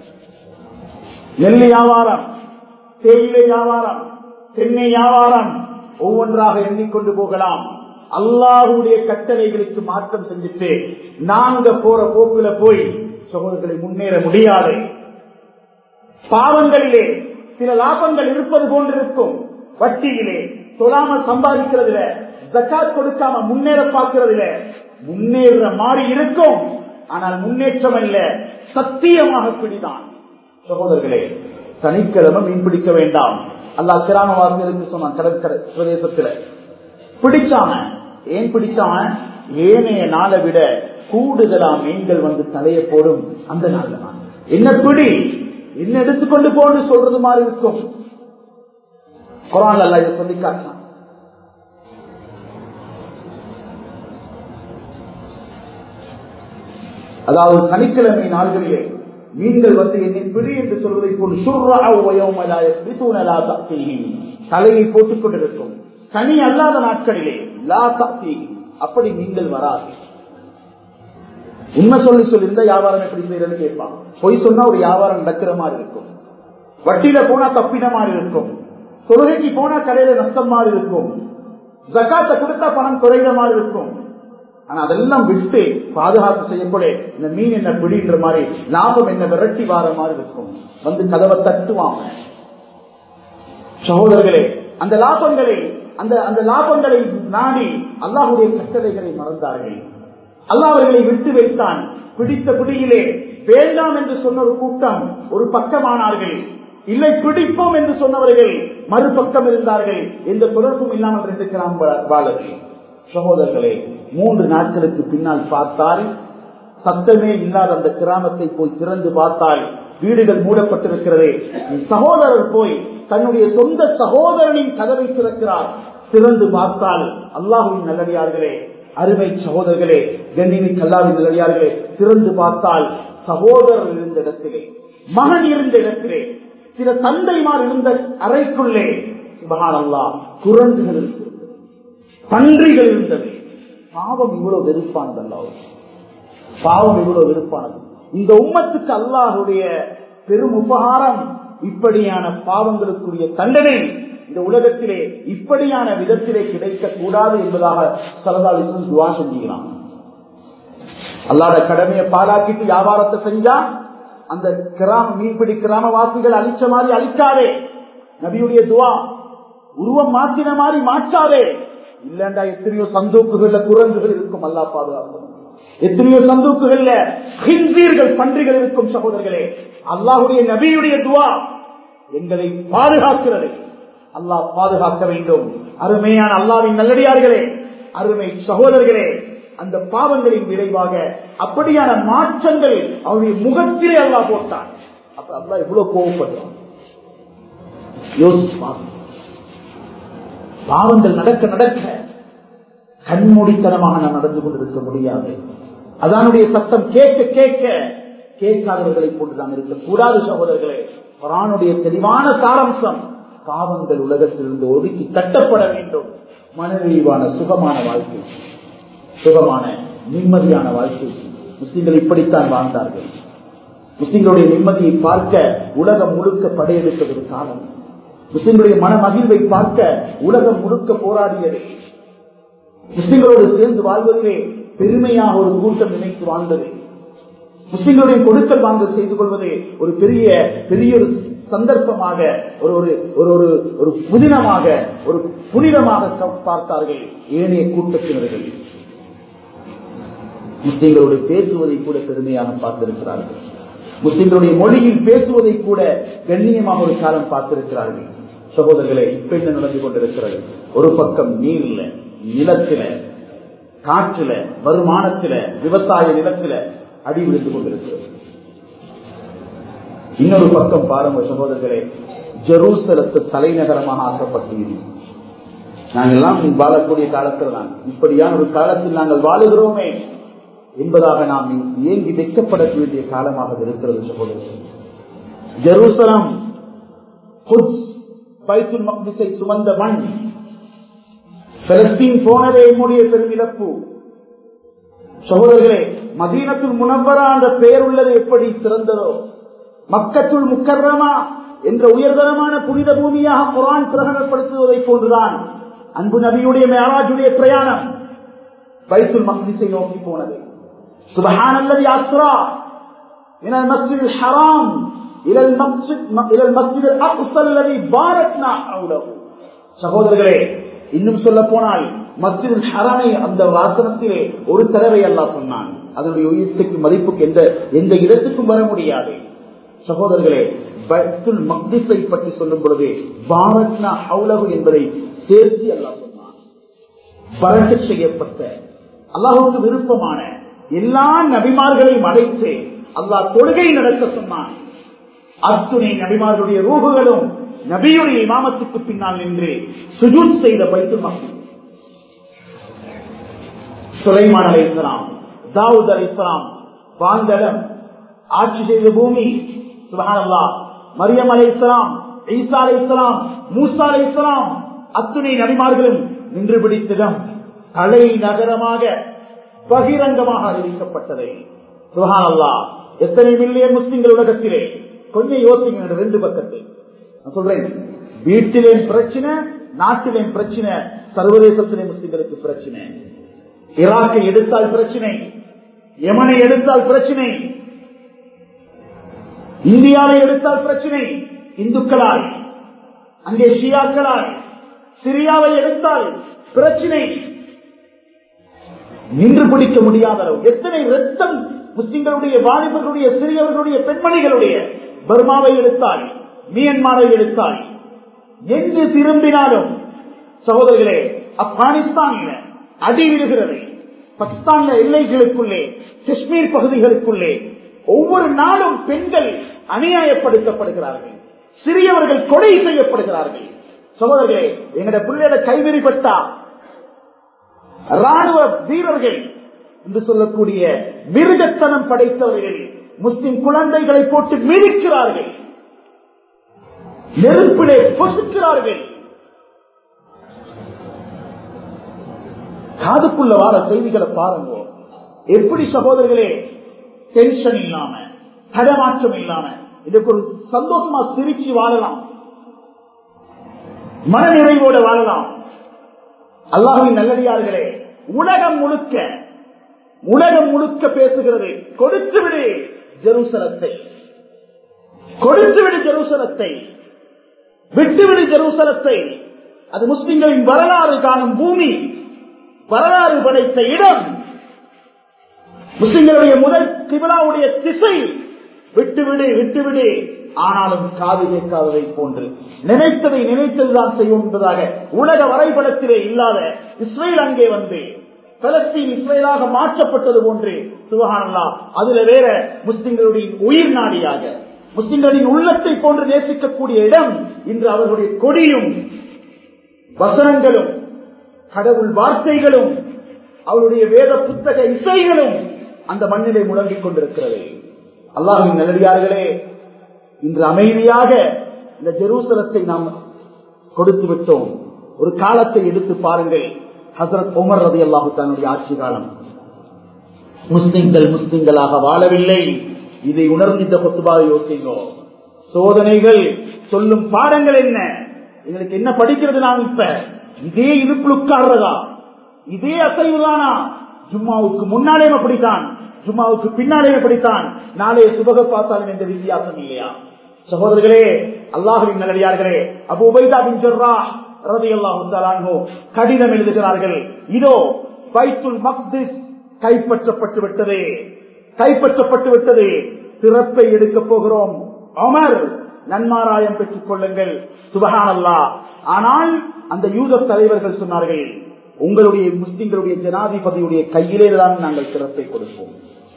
[SPEAKER 1] நெல் வியாபாரம் தேயிலை வியாபாரம் தென்னை வியாபாரம் ஒவ்வொன்றாக எண்ணிக்கொண்டு போகலாம் அல்லாஹுடைய கட்டளைகளுக்கு மாற்றம் செஞ்சுட்டு நாங்க போற போக்குல போய் சகோதரர்களை முன்னேற முடியாது பாவங்களிலே சில லாபங்கள் இருப்பது போன்றிருக்கும் வட்டியிலே சொல்லாமல் சம்பாதிக்கிறதுல ஜக்காத் கொடுக்காம முன்னேற பார்க்கிறதுல முன்னேற மாதிரி இருக்கும் ஆனால் முன்னேற்றம் அல்ல சத்தியமாக பிடிதான் சகோதரர்களே சனிக்கிழமை மீன் பிடிக்க வேண்டாம் அல்லாஹ் கிராமவாசிகளுக்கு சொன்னான் கடற்கரை பிரதேசத்துல பிடிச்சாம ஏன் பிடிச்சாம ஏனைய நாளை விட கூடுதலா மீன்கள் வந்து தலைய போடும் அந்த நாள்ல தான் என்ன பிடி என்ன எடுத்துக்கொண்டு போன்னு சொல்றது மாதிரி இருக்கும் குரான் அல்ல இதை சொல்லி காட்டான் அதாவது சனிக்கிழமை நாள்களிலே மீன்கள் வந்து என்னை பிடி என்று சொல்வதை போல் தலையை போட்டுக் கொண்டிருக்கும் சனி அல்லாத நாட்களிலே லா தாத்தி அப்படி நீங்கள் வராது உண்மை சொல்லி சொல்லி இந்த வியாபாரம் எப்படி செய்யறதுன்னு கேட்பான் பொய் சொன்னா ஒரு வியாபாரம் நடக்கிற மாதிரி இருக்கும் வட்டியில போனா தப்பின மாதிரி இருக்கும் தொழுகைக்கு போனா கடையில நஷ்டம் மாதிரி இருக்கும் ஜக்காத்த கொடுத்தா பணம் குறைந்த மாதிரி இருக்கும் ஆனா அதெல்லாம் விட்டு பாதுகாப்பு செய்யப்பட இந்த மீன் என்ன பிடின்ற மாதிரி லாபம் என்ன விரட்டி வார மாதிரி இருக்கும் வந்து கதவை தட்டுவாங்க சகோதரர்களே அந்த லாபங்களை அந்த அந்த லாபங்களை நாடி அல்லாஹுடைய கட்டளைகளை மறந்தார்கள் அல்லாஹ் அவர்களை விட்டு வைத்தான் பிடித்த பிடியிலே வேண்டாம் என்று சொன்ன ஒரு கூட்டம் ஒரு பக்கமானார்கள் இல்லை பிடிப்போம் என்று சொன்னவர்கள் மறுபக்கம் இருந்தார்கள் எந்த தொடர்பும் இல்லாமல் ரெண்டு கிராம் வாழர்கள் சகோதரர்களே மூன்று நாட்களுக்கு பின்னால் பார்த்தால் சத்தமே இல்லாத அந்த கிராமத்தை போய் திறந்து பார்த்தால் வீடுகள் மூடப்பட்டிருக்கிறது சகோதரர் போய் தன்னுடைய சொந்த சகோதரனின் கதவை திறக்கிறார் திறந்து பார்த்தால் அல்லாஹுவின் நல்லடியார்களே அருமை சகோதரர்களே கண்ணினி கல்லாவின் நல்லடியார்களே திறந்து பார்த்தால் சகோதரர் இருந்த இடத்திலே மகன் இருந்த இடத்திலே சில தந்தைமார் இருந்த அறைக்குள்ளே சுபகான் அல்லா குரங்குகள் இருந்தது பன்றிகள் இருந்தது பாவம் இவ்வளவு வெறுப்பானதல்ல பாவம் இவ்வளவு வெறுப்பானது இந்த உம்மத்துக்கு அல்லாஹுடைய பெரும் உபகாரம் இப்படியான பாவங்களுக்குரிய தண்டனை இந்த உலகத்திலே இப்படியான விதத்திலே கிடைக்க கூடாது என்பதாக சலதாலிசன் துவா செஞ்சுக்கிறான் அல்லாத கடமையை பாலாக்கிட்டு வியாபாரத்தை செஞ்சா அந்த கிராம மீன்பிடி கிராமவாசிகள் அழிச்ச மாதிரி அழிக்காதே நபியுடைய துவா உருவம் மாத்தின மாதிரி மாற்றாதே இல்லண்டா எத்தனையோ சந்தூக்குகள்ல குரங்குகள் இருக்கும் அல்லா பாதுகாக்கணும் எத்தனையோ சந்தூக்குகள்ல ஹிந்தீர்கள் பன்றிகள் இருக்கும் சகோதரர்களே அல்லாஹுடைய நபியுடைய துவா எங்களை பாதுகாக்கிறது அல்லாஹ் பாதுகாக்க வேண்டும் அருமையான அல்லாவின் நல்லடியார்களே அருமை சகோதரர்களே அந்த பாவங்களின் விளைவாக அப்படியான மாற்றங்கள் அவருடைய முகத்திலே அல்லா போட்டான் அப்ப அல்லா இவ்வளவு கோவப்படுறான் யோசிச்சு பாவங்கள் நடக்க நடக்க கண்மூடித்தனமாக நாம் நடந்து கொண்டிருக்க முடியாது அதனுடைய சத்தம் கேட்க கேட்க கேட்காதவர்களை போட்டுதான் இருக்கக்கூடாது சகோதரர்களே குரானுடைய தெளிவான சாரம்சம் பாவங்கள் உலகத்திலிருந்து ஒதுக்கி தட்டப்பட வேண்டும் மனநிறைவான சுகமான வாழ்க்கை சுகமான நிம்மதியான வாழ்க்கை முஸ்லிம்கள் இப்படித்தான் வாழ்ந்தார்கள் முஸ்லிம்களுடைய நிம்மதியை பார்க்க உலகம் முழுக்க படையெடுத்தது ஒரு காலம் முஸ்லிம்களுடைய மன மகிழ்வை பார்க்க உலகம் முழுக்க போராடியது முஸ்லிம்களோடு சேர்ந்து வாழ்வதிலே பெருமையாக ஒரு கூட்டம் நினைத்து வாழ்ந்தது முஸ்லிம்களுடைய கொடுக்கல் வாங்கல் செய்து கொள்வது ஒரு பெரிய பெரிய ஒரு சந்தர்ப்பமாக ஒரு ஒரு ஒரு ஒரு ஒரு புதினமாக ஒரு புனிதமாக பார்த்தார்கள் ஏனைய கூட்டத்தினர்கள் முஸ்லிம்களோடு பேசுவதை கூட பெருமையாக பார்த்திருக்கிறார்கள் முஸ்லிம்களுடைய மொழியில் பேசுவதை கூட கண்ணியமாக ஒரு காலம் பார்த்திருக்கிறார்கள் சகோதரர்களே இப்ப என்ன நடந்து கொண்டிருக்கிறது ஒரு பக்கம் நீர்ல நிலத்தில காற்றுல வருமானத்தில விவசாய நிலத்தில அடி விழுந்து கொண்டிருக்கிறது இன்னொரு பக்கம் பாருங்க சகோதரர்களே ஜெருசலத்து தலைநகரமாக ஆக்கப்பட்டீர்கள் நாங்கள் எல்லாம் வாழக்கூடிய காலத்தில் தான் இப்படியான ஒரு காலத்தில் நாங்கள் வாழுகிறோமே என்பதாக நாம் ஏங்கி வைக்கப்பட வேண்டிய காலமாக இருக்கிறது சகோதரர்கள் ஜெருசலம் பைத்துல் மக்திசை சுமந்த மண் பலஸ்தீன் போனதே என்னுடைய பெருமிழப்பு சகோதரர்களே மதீனத்துள் முனவரா அந்த பெயர் உள்ளது எப்படி சிறந்ததோ மக்கத்துள் முக்கரமா என்ற உயர்தரமான புனித பூமியாக குரான் பிரகடனப்படுத்துவதை போன்றுதான் அன்பு நபியுடைய மேராஜுடைய பிரயாணம் பைத்துல் மக்திசை நோக்கி போனது سبحان الذي أسرى من المسجد الحرام إلى المسجد إلى المسجد الأقصى الذي باركنا حوله சகோதரர்களே இன்னும் சொல்ல போனால் மத்தியில் ஹரானை அந்த வாசனத்திலே ஒரு தடவை அல்லாஹ் சொன்னான் அதனுடைய உயிர்த்துக்கு மதிப்புக்கு எந்த எந்த இடத்துக்கும் வர முடியாது சகோதரர்களே பைத்துல் மக்திஸை பற்றி சொல்லும் பொழுது பாரத்னா ஹவுலகு என்பதை சேர்த்து அல்லாஹ் சொன்னான் பரட்டு செய்யப்பட்ட அல்லாஹுக்கு விருப்பமான எல்லா நபிமார்களையும் அழைத்து அல்லாஹ் தொழுகை நடத்த சொன்னான் அத்துணை நபிமார்களுடைய ரூகுகளும் நபியுடைய இமாமத்துக்கு பின்னால் நின்று சுஜூத் செய்த பைத்துல் மக்தி சுலைமான் அலை இஸ்லாம் தாவூத் அலை இஸ்லாம் வாழ்ந்தடம் ஆட்சி செய்த பூமி சுபஹானல்லா மரியம் அலை இஸ்லாம் ஈசா அலை இஸ்லாம் மூசா அலை இஸ்லாம் அத்துணை நபிமார்களும் நின்று பிடித்ததம் தலை நகரமாக பகிரங்கமாக அறிவிக்கப்பட்டது சுபஹானல்லா எத்தனை மில்லியன் முஸ்லிம்கள் உலகத்திலே கொஞ்சம் யோசிங்க ரெண்டு பக்கத்தில் நான் சொல்றேன் வீட்டிலே பிரச்சனை நாட்டிலே பிரச்சனை சர்வதேசத்திலே முஸ்லிம்களுக்கு பிரச்சனை ஈராக்கை எடுத்தால் பிரச்சனை யமனை எடுத்தால் பிரச்சனை இந்தியாவை எடுத்தால் பிரச்சனை இந்துக்களால் அங்கே ஷியாக்களால் சிரியாவை எடுத்தால் பிரச்சனை நின்று பிடிக்க முடியாத அளவு எத்தனை ரத்தம் முஸ்லிம்களுடைய வாலிபர்களுடைய சிறியவர்களுடைய பெண்மணிகளுடைய பர்மாவை எடுத்தால் மியன்மாரை எடுத்தால் எங்கு திரும்பினாலும் சகோதரர்களே ஆப்கானிஸ்தானில் அடி விழுகிறது பாகிஸ்தான்ல எல்லைகளுக்குள்ளே காஷ்மீர் பகுதிகளுக்குள்ளே ஒவ்வொரு நாளும் பெண்கள் அநியாயப்படுத்தப்படுகிறார்கள் சிறியவர்கள் கொலை செய்யப்படுகிறார்கள் சகோதரர்களே எங்களுடைய பிள்ளையோட கைவிரிப்பட்டா ராணுவ வீரர்கள் என்று சொல்லக்கூடிய மிருகத்தனம் படைத்தவர்கள் முஸ்லிம் குழந்தைகளை போட்டு மிதிக்கிறார்கள் நெருப்பிலே பொசுக்கிறார்கள் காதுக்குள்ள வார செய்திகளை பாருங்க எப்படி சகோதரர்களே டென்ஷன் இல்லாம தடமாற்றம் இல்லாம இதுக்கு ஒரு சந்தோஷமா சிரிச்சு வாழலாம் மனநிறைவோட வாழலாம் அல்லாஹின் நல்லடியார்களே உலகம் முழுக்க உலகம் முழுக்க பேசுகிறது கொடுத்து விடு ஜெருசலத்தை கொடுத்து விடு ஜெருசலத்தை விட்டுவிடு ஜெருசலத்தை அது முஸ்லிம்களின் வரலாறு காணும் பூமி வரலாறு படைத்த இடம் முஸ்லிம்களுடைய முதல் திபிலாவுடைய திசை விட்டுவிடு விட்டுவிடு ஆனாலும் காது கேட்காததை போன்று நினைத்ததை நினைத்ததுதான் செய்வோம் என்பதாக உலக வரைபடத்திலே இல்லாத இஸ்ரேல் அங்கே வந்து பலஸ்தீன் இஸ்ரேலாக மாற்றப்பட்டது போன்று சுபகானல்லா அதுல வேற முஸ்லிம்களுடைய உயிர் நாடியாக முஸ்லிம்களின் உள்ளத்தை போன்று நேசிக்கக்கூடிய இடம் இன்று அவர்களுடைய கொடியும் வசனங்களும் கடவுள் வார்த்தைகளும் அவருடைய வேத புத்தக இசைகளும் அந்த மண்ணிலே முழங்கிக் கொண்டிருக்கிறது அல்லாஹின் நல்லடியார்களே இன்று அமைதியாக இந்த ஜெருசலத்தை நாம் கொடுத்து விட்டோம் ஒரு காலத்தை எடுத்து பாருங்கள் ஹசரத் உமர் ரதி அல்லாஹு தன்னுடைய ஆட்சி காலம் முஸ்லிம்கள் முஸ்லிம்களாக வாழவில்லை இதை உணர்ந்து இந்த கொத்துபாவை யோசிங்கோ சோதனைகள் சொல்லும் பாடங்கள் என்ன எங்களுக்கு என்ன படிக்கிறது நாம் இப்ப இதே இடுப்பில் உட்கார்றதா இதே அசைவுதானா ஜும்மாவுக்கு முன்னாலே அப்படித்தான் ஜும்மாவுக்கு பின்னாலே அப்படித்தான் நாளைய சுபக பார்த்தாலும் எந்த வித்தியாசம் இல்லையா சகோதரர்களே அல்லாஹுவின் நல்லடியார்களே அபு உபைதா பின் ஜர்ரா ரதி அல்லாஹு கடிதம் எழுதுகிறார்கள் இதோ பைத்துல் மக்திஸ் கைப்பற்றப்பட்டு விட்டது கைப்பற்றப்பட்டு விட்டது சிறப்பை எடுக்க போகிறோம் அமர் நன்மாராயம் பெற்றுக் கொள்ளுங்கள் சுபகான் அல்லா ஆனால் அந்த யூத தலைவர்கள் சொன்னார்கள் உங்களுடைய முஸ்லிம்களுடைய ஜனாதிபதியுடைய கையிலே தான் நாங்கள் சிறப்பை கொடுப்போம்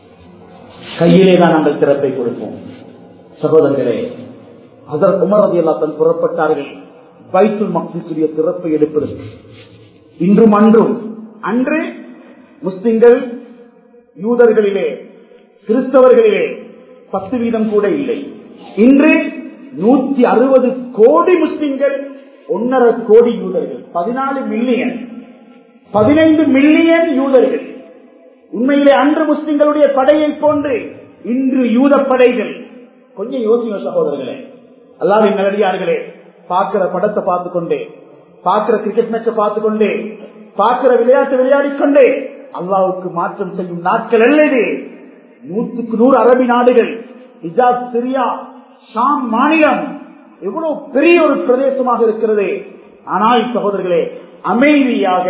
[SPEAKER 1] கையிலே தான் நாங்கள் சிறப்பை கொடுப்போம் சகோதரர்களே அதற்கு உமரதி எல்லாத்தன் புறப்பட்டார்கள் பைத்துல் மக்திசுடைய சிறப்பை எடுப்பதற்கு இன்றும் அன்றும் அன்று முஸ்லிம்கள் யூதர்களிலே கிறிஸ்தவர்களிலே பத்து வீதம் கூட இல்லை இன்று நூத்தி அறுபது கோடி முஸ்லிம்கள் ஒன்னரை கோடி யூதர்கள் பதினாலு மில்லியன் பதினைந்து மில்லியன் யூதர்கள் உண்மையிலே அன்று முஸ்லிம்களுடைய படையை போன்று இன்று யூத படைகள் கொஞ்சம் யோசிங்க சகோதரர்களே அல்லாவின் நல்லடியார்களே பார்க்கிற படத்தை பார்த்து கொண்டே பார்க்கிற கிரிக்கெட் மேட்சை பார்த்து கொண்டே பார்க்கிற விளையாட்டு விளையாடி கொண்டே அல்லாவுக்கு மாற்றம் செய்யும் நாட்கள் அல்லது நூற்றுக்கு நூறு அரபி நாடுகள் இஜாஸ் சிரியா ஷாம் மாநிலம் எவ்வளவு பெரிய ஒரு பிரதேசமாக இருக்கிறது ஆனால் சகோதரர்களே அமைதியாக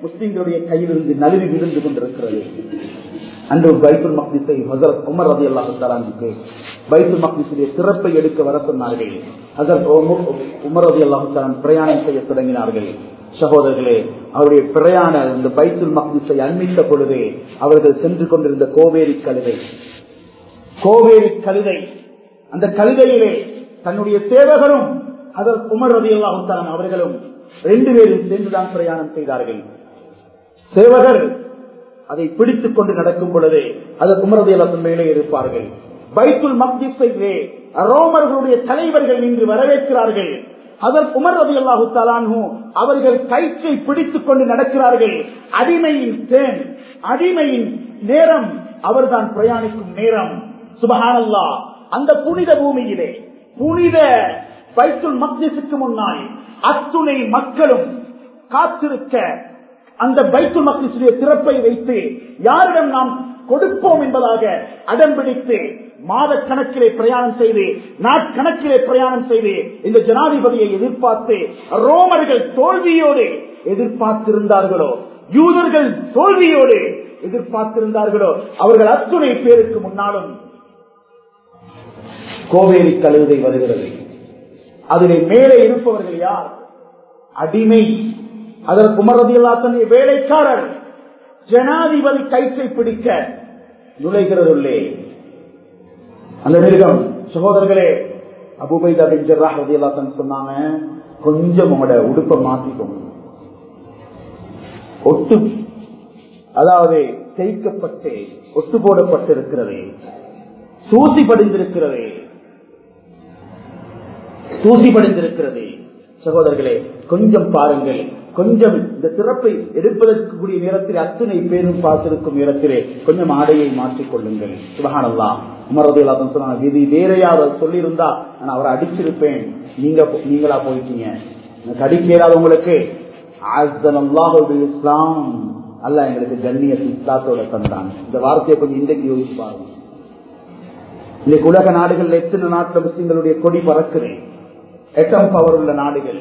[SPEAKER 1] முஸ்லிம்களுடைய கையிலிருந்து நழுவி விழுந்து கொண்டிருக்கிறது அன்று பைத்துல் மக்னிஸை ஹசரத் உமர் ரதி அல்லாஹு பைத்துல் மக்னிஸுடைய சிறப்பை எடுக்க வர சொன்னார்கள் ஹசரத் உமர் ரதி அல்லாஹு பிரயாணம் செய்ய தொடங்கினார்கள் சகோதரர்களே அவருடைய பிரயாண இந்த பைத்துல் மக்னிஸை அண்மித்த பொழுதே அவர்கள் சென்று கொண்டிருந்த கோவேரி கழுதை கோவேரி கழுதை அந்த கழுதையிலே தன்னுடைய சேவகரும் அதற்கு உமர் ரதி அல்லாஹுத்தான் அவர்களும் ரெண்டு பேரும் சேர்ந்துதான் பிரயாணம் செய்தார்கள் சேவகர் அதை பிடித்துக் கொண்டு நடக்கும் பொழுது அதற்கு உமர் ரதி அல்லாஹ் மேலே இருப்பார்கள் பைத்துல் மக்திஸையே ரோமர்களுடைய தலைவர்கள் இன்று வரவேற்கிறார்கள் அதற்கு உமர் ரதி அல்லாஹு தலானு அவர்கள் கயிற்றை பிடித்துக் கொண்டு நடக்கிறார்கள் அடிமையின் தேன் அடிமையின் நேரம் அவர்தான் பிரயாணிக்கும் நேரம் சுபஹானல்லா அந்த புனித பூமியிலே புனித பைத்துல் மக்னிசுக்கு முன்னால் அத்துணை மக்களும் காத்திருக்க அந்த பைத்துல் மக்னிசுடைய திறப்பை வைத்து யாரிடம் நாம் கொடுப்போம் என்பதாக அடம் பிடித்து மாத கணக்கிலே பிரயாணம் செய்து நாட்கணக்கிலே பிரயாணம் செய்து இந்த ஜனாதிபதியை எதிர்பார்த்து ரோமர்கள் தோல்வியோடு எதிர்பார்த்திருந்தார்களோ யூதர்கள் தோல்வியோடு எதிர்பார்த்திருந்தார்களோ அவர்கள் அத்துணை பேருக்கு முன்னாலும் கோவேரி கழுதை வருகிறது அதிலே மேலே இருப்பவர்கள் யார் அடிமை அதற்கு உமரதியல்லா தன்னுடைய வேலைக்காரர் ஜனாதிபதி கயிற்றை பிடிக்க நுழைகிறதுள்ளே அந்த மிருகம் சகோதரர்களே அபுபைதா பின் ஜர்ராஹ் ரதியல்லாஹு அன்ஹு சொன்னாங்க கொஞ்சம் உங்களோட உடுப்பை மாத்திக்கோங்க ஒட்டு அதாவது தேய்க்கப்பட்டு ஒட்டு போடப்பட்டிருக்கிறது தூசி படிந்திருக்கிறது தூசி படிந்திருக்கிறது சகோதரர்களே கொஞ்சம் பாருங்கள் கொஞ்சம் இந்த சிறப்பை எடுப்பதற்கு கூடிய நேரத்தில் அத்தனை பேரும் பார்த்திருக்கும் நேரத்திலே கொஞ்சம் ஆடையை மாற்றிக் கொள்ளுங்கள் சுபகானல்லா உமரதையில்லாத சொன்னாங்க இது வேற யார் சொல்லியிருந்தா நான் அவரை அடிச்சிருப்பேன் நீங்க நீங்களா போயிட்டீங்க எனக்கு அடிக்க இயலாத உங்களுக்கு இஸ்லாம் அல்ல எங்களுக்கு கண்ணிய இஸ்லாத்தோட தந்தான் இந்த வார்த்தையை கொஞ்சம் இன்றைக்கு யோசிச்சு பாருங்க இன்னைக்கு உலக நாடுகள் எத்தனை நாட்டில் முஸ்லிம்களுடைய கொடி பறக்குது எட்டம் பவர் உள்ள நாடுகள்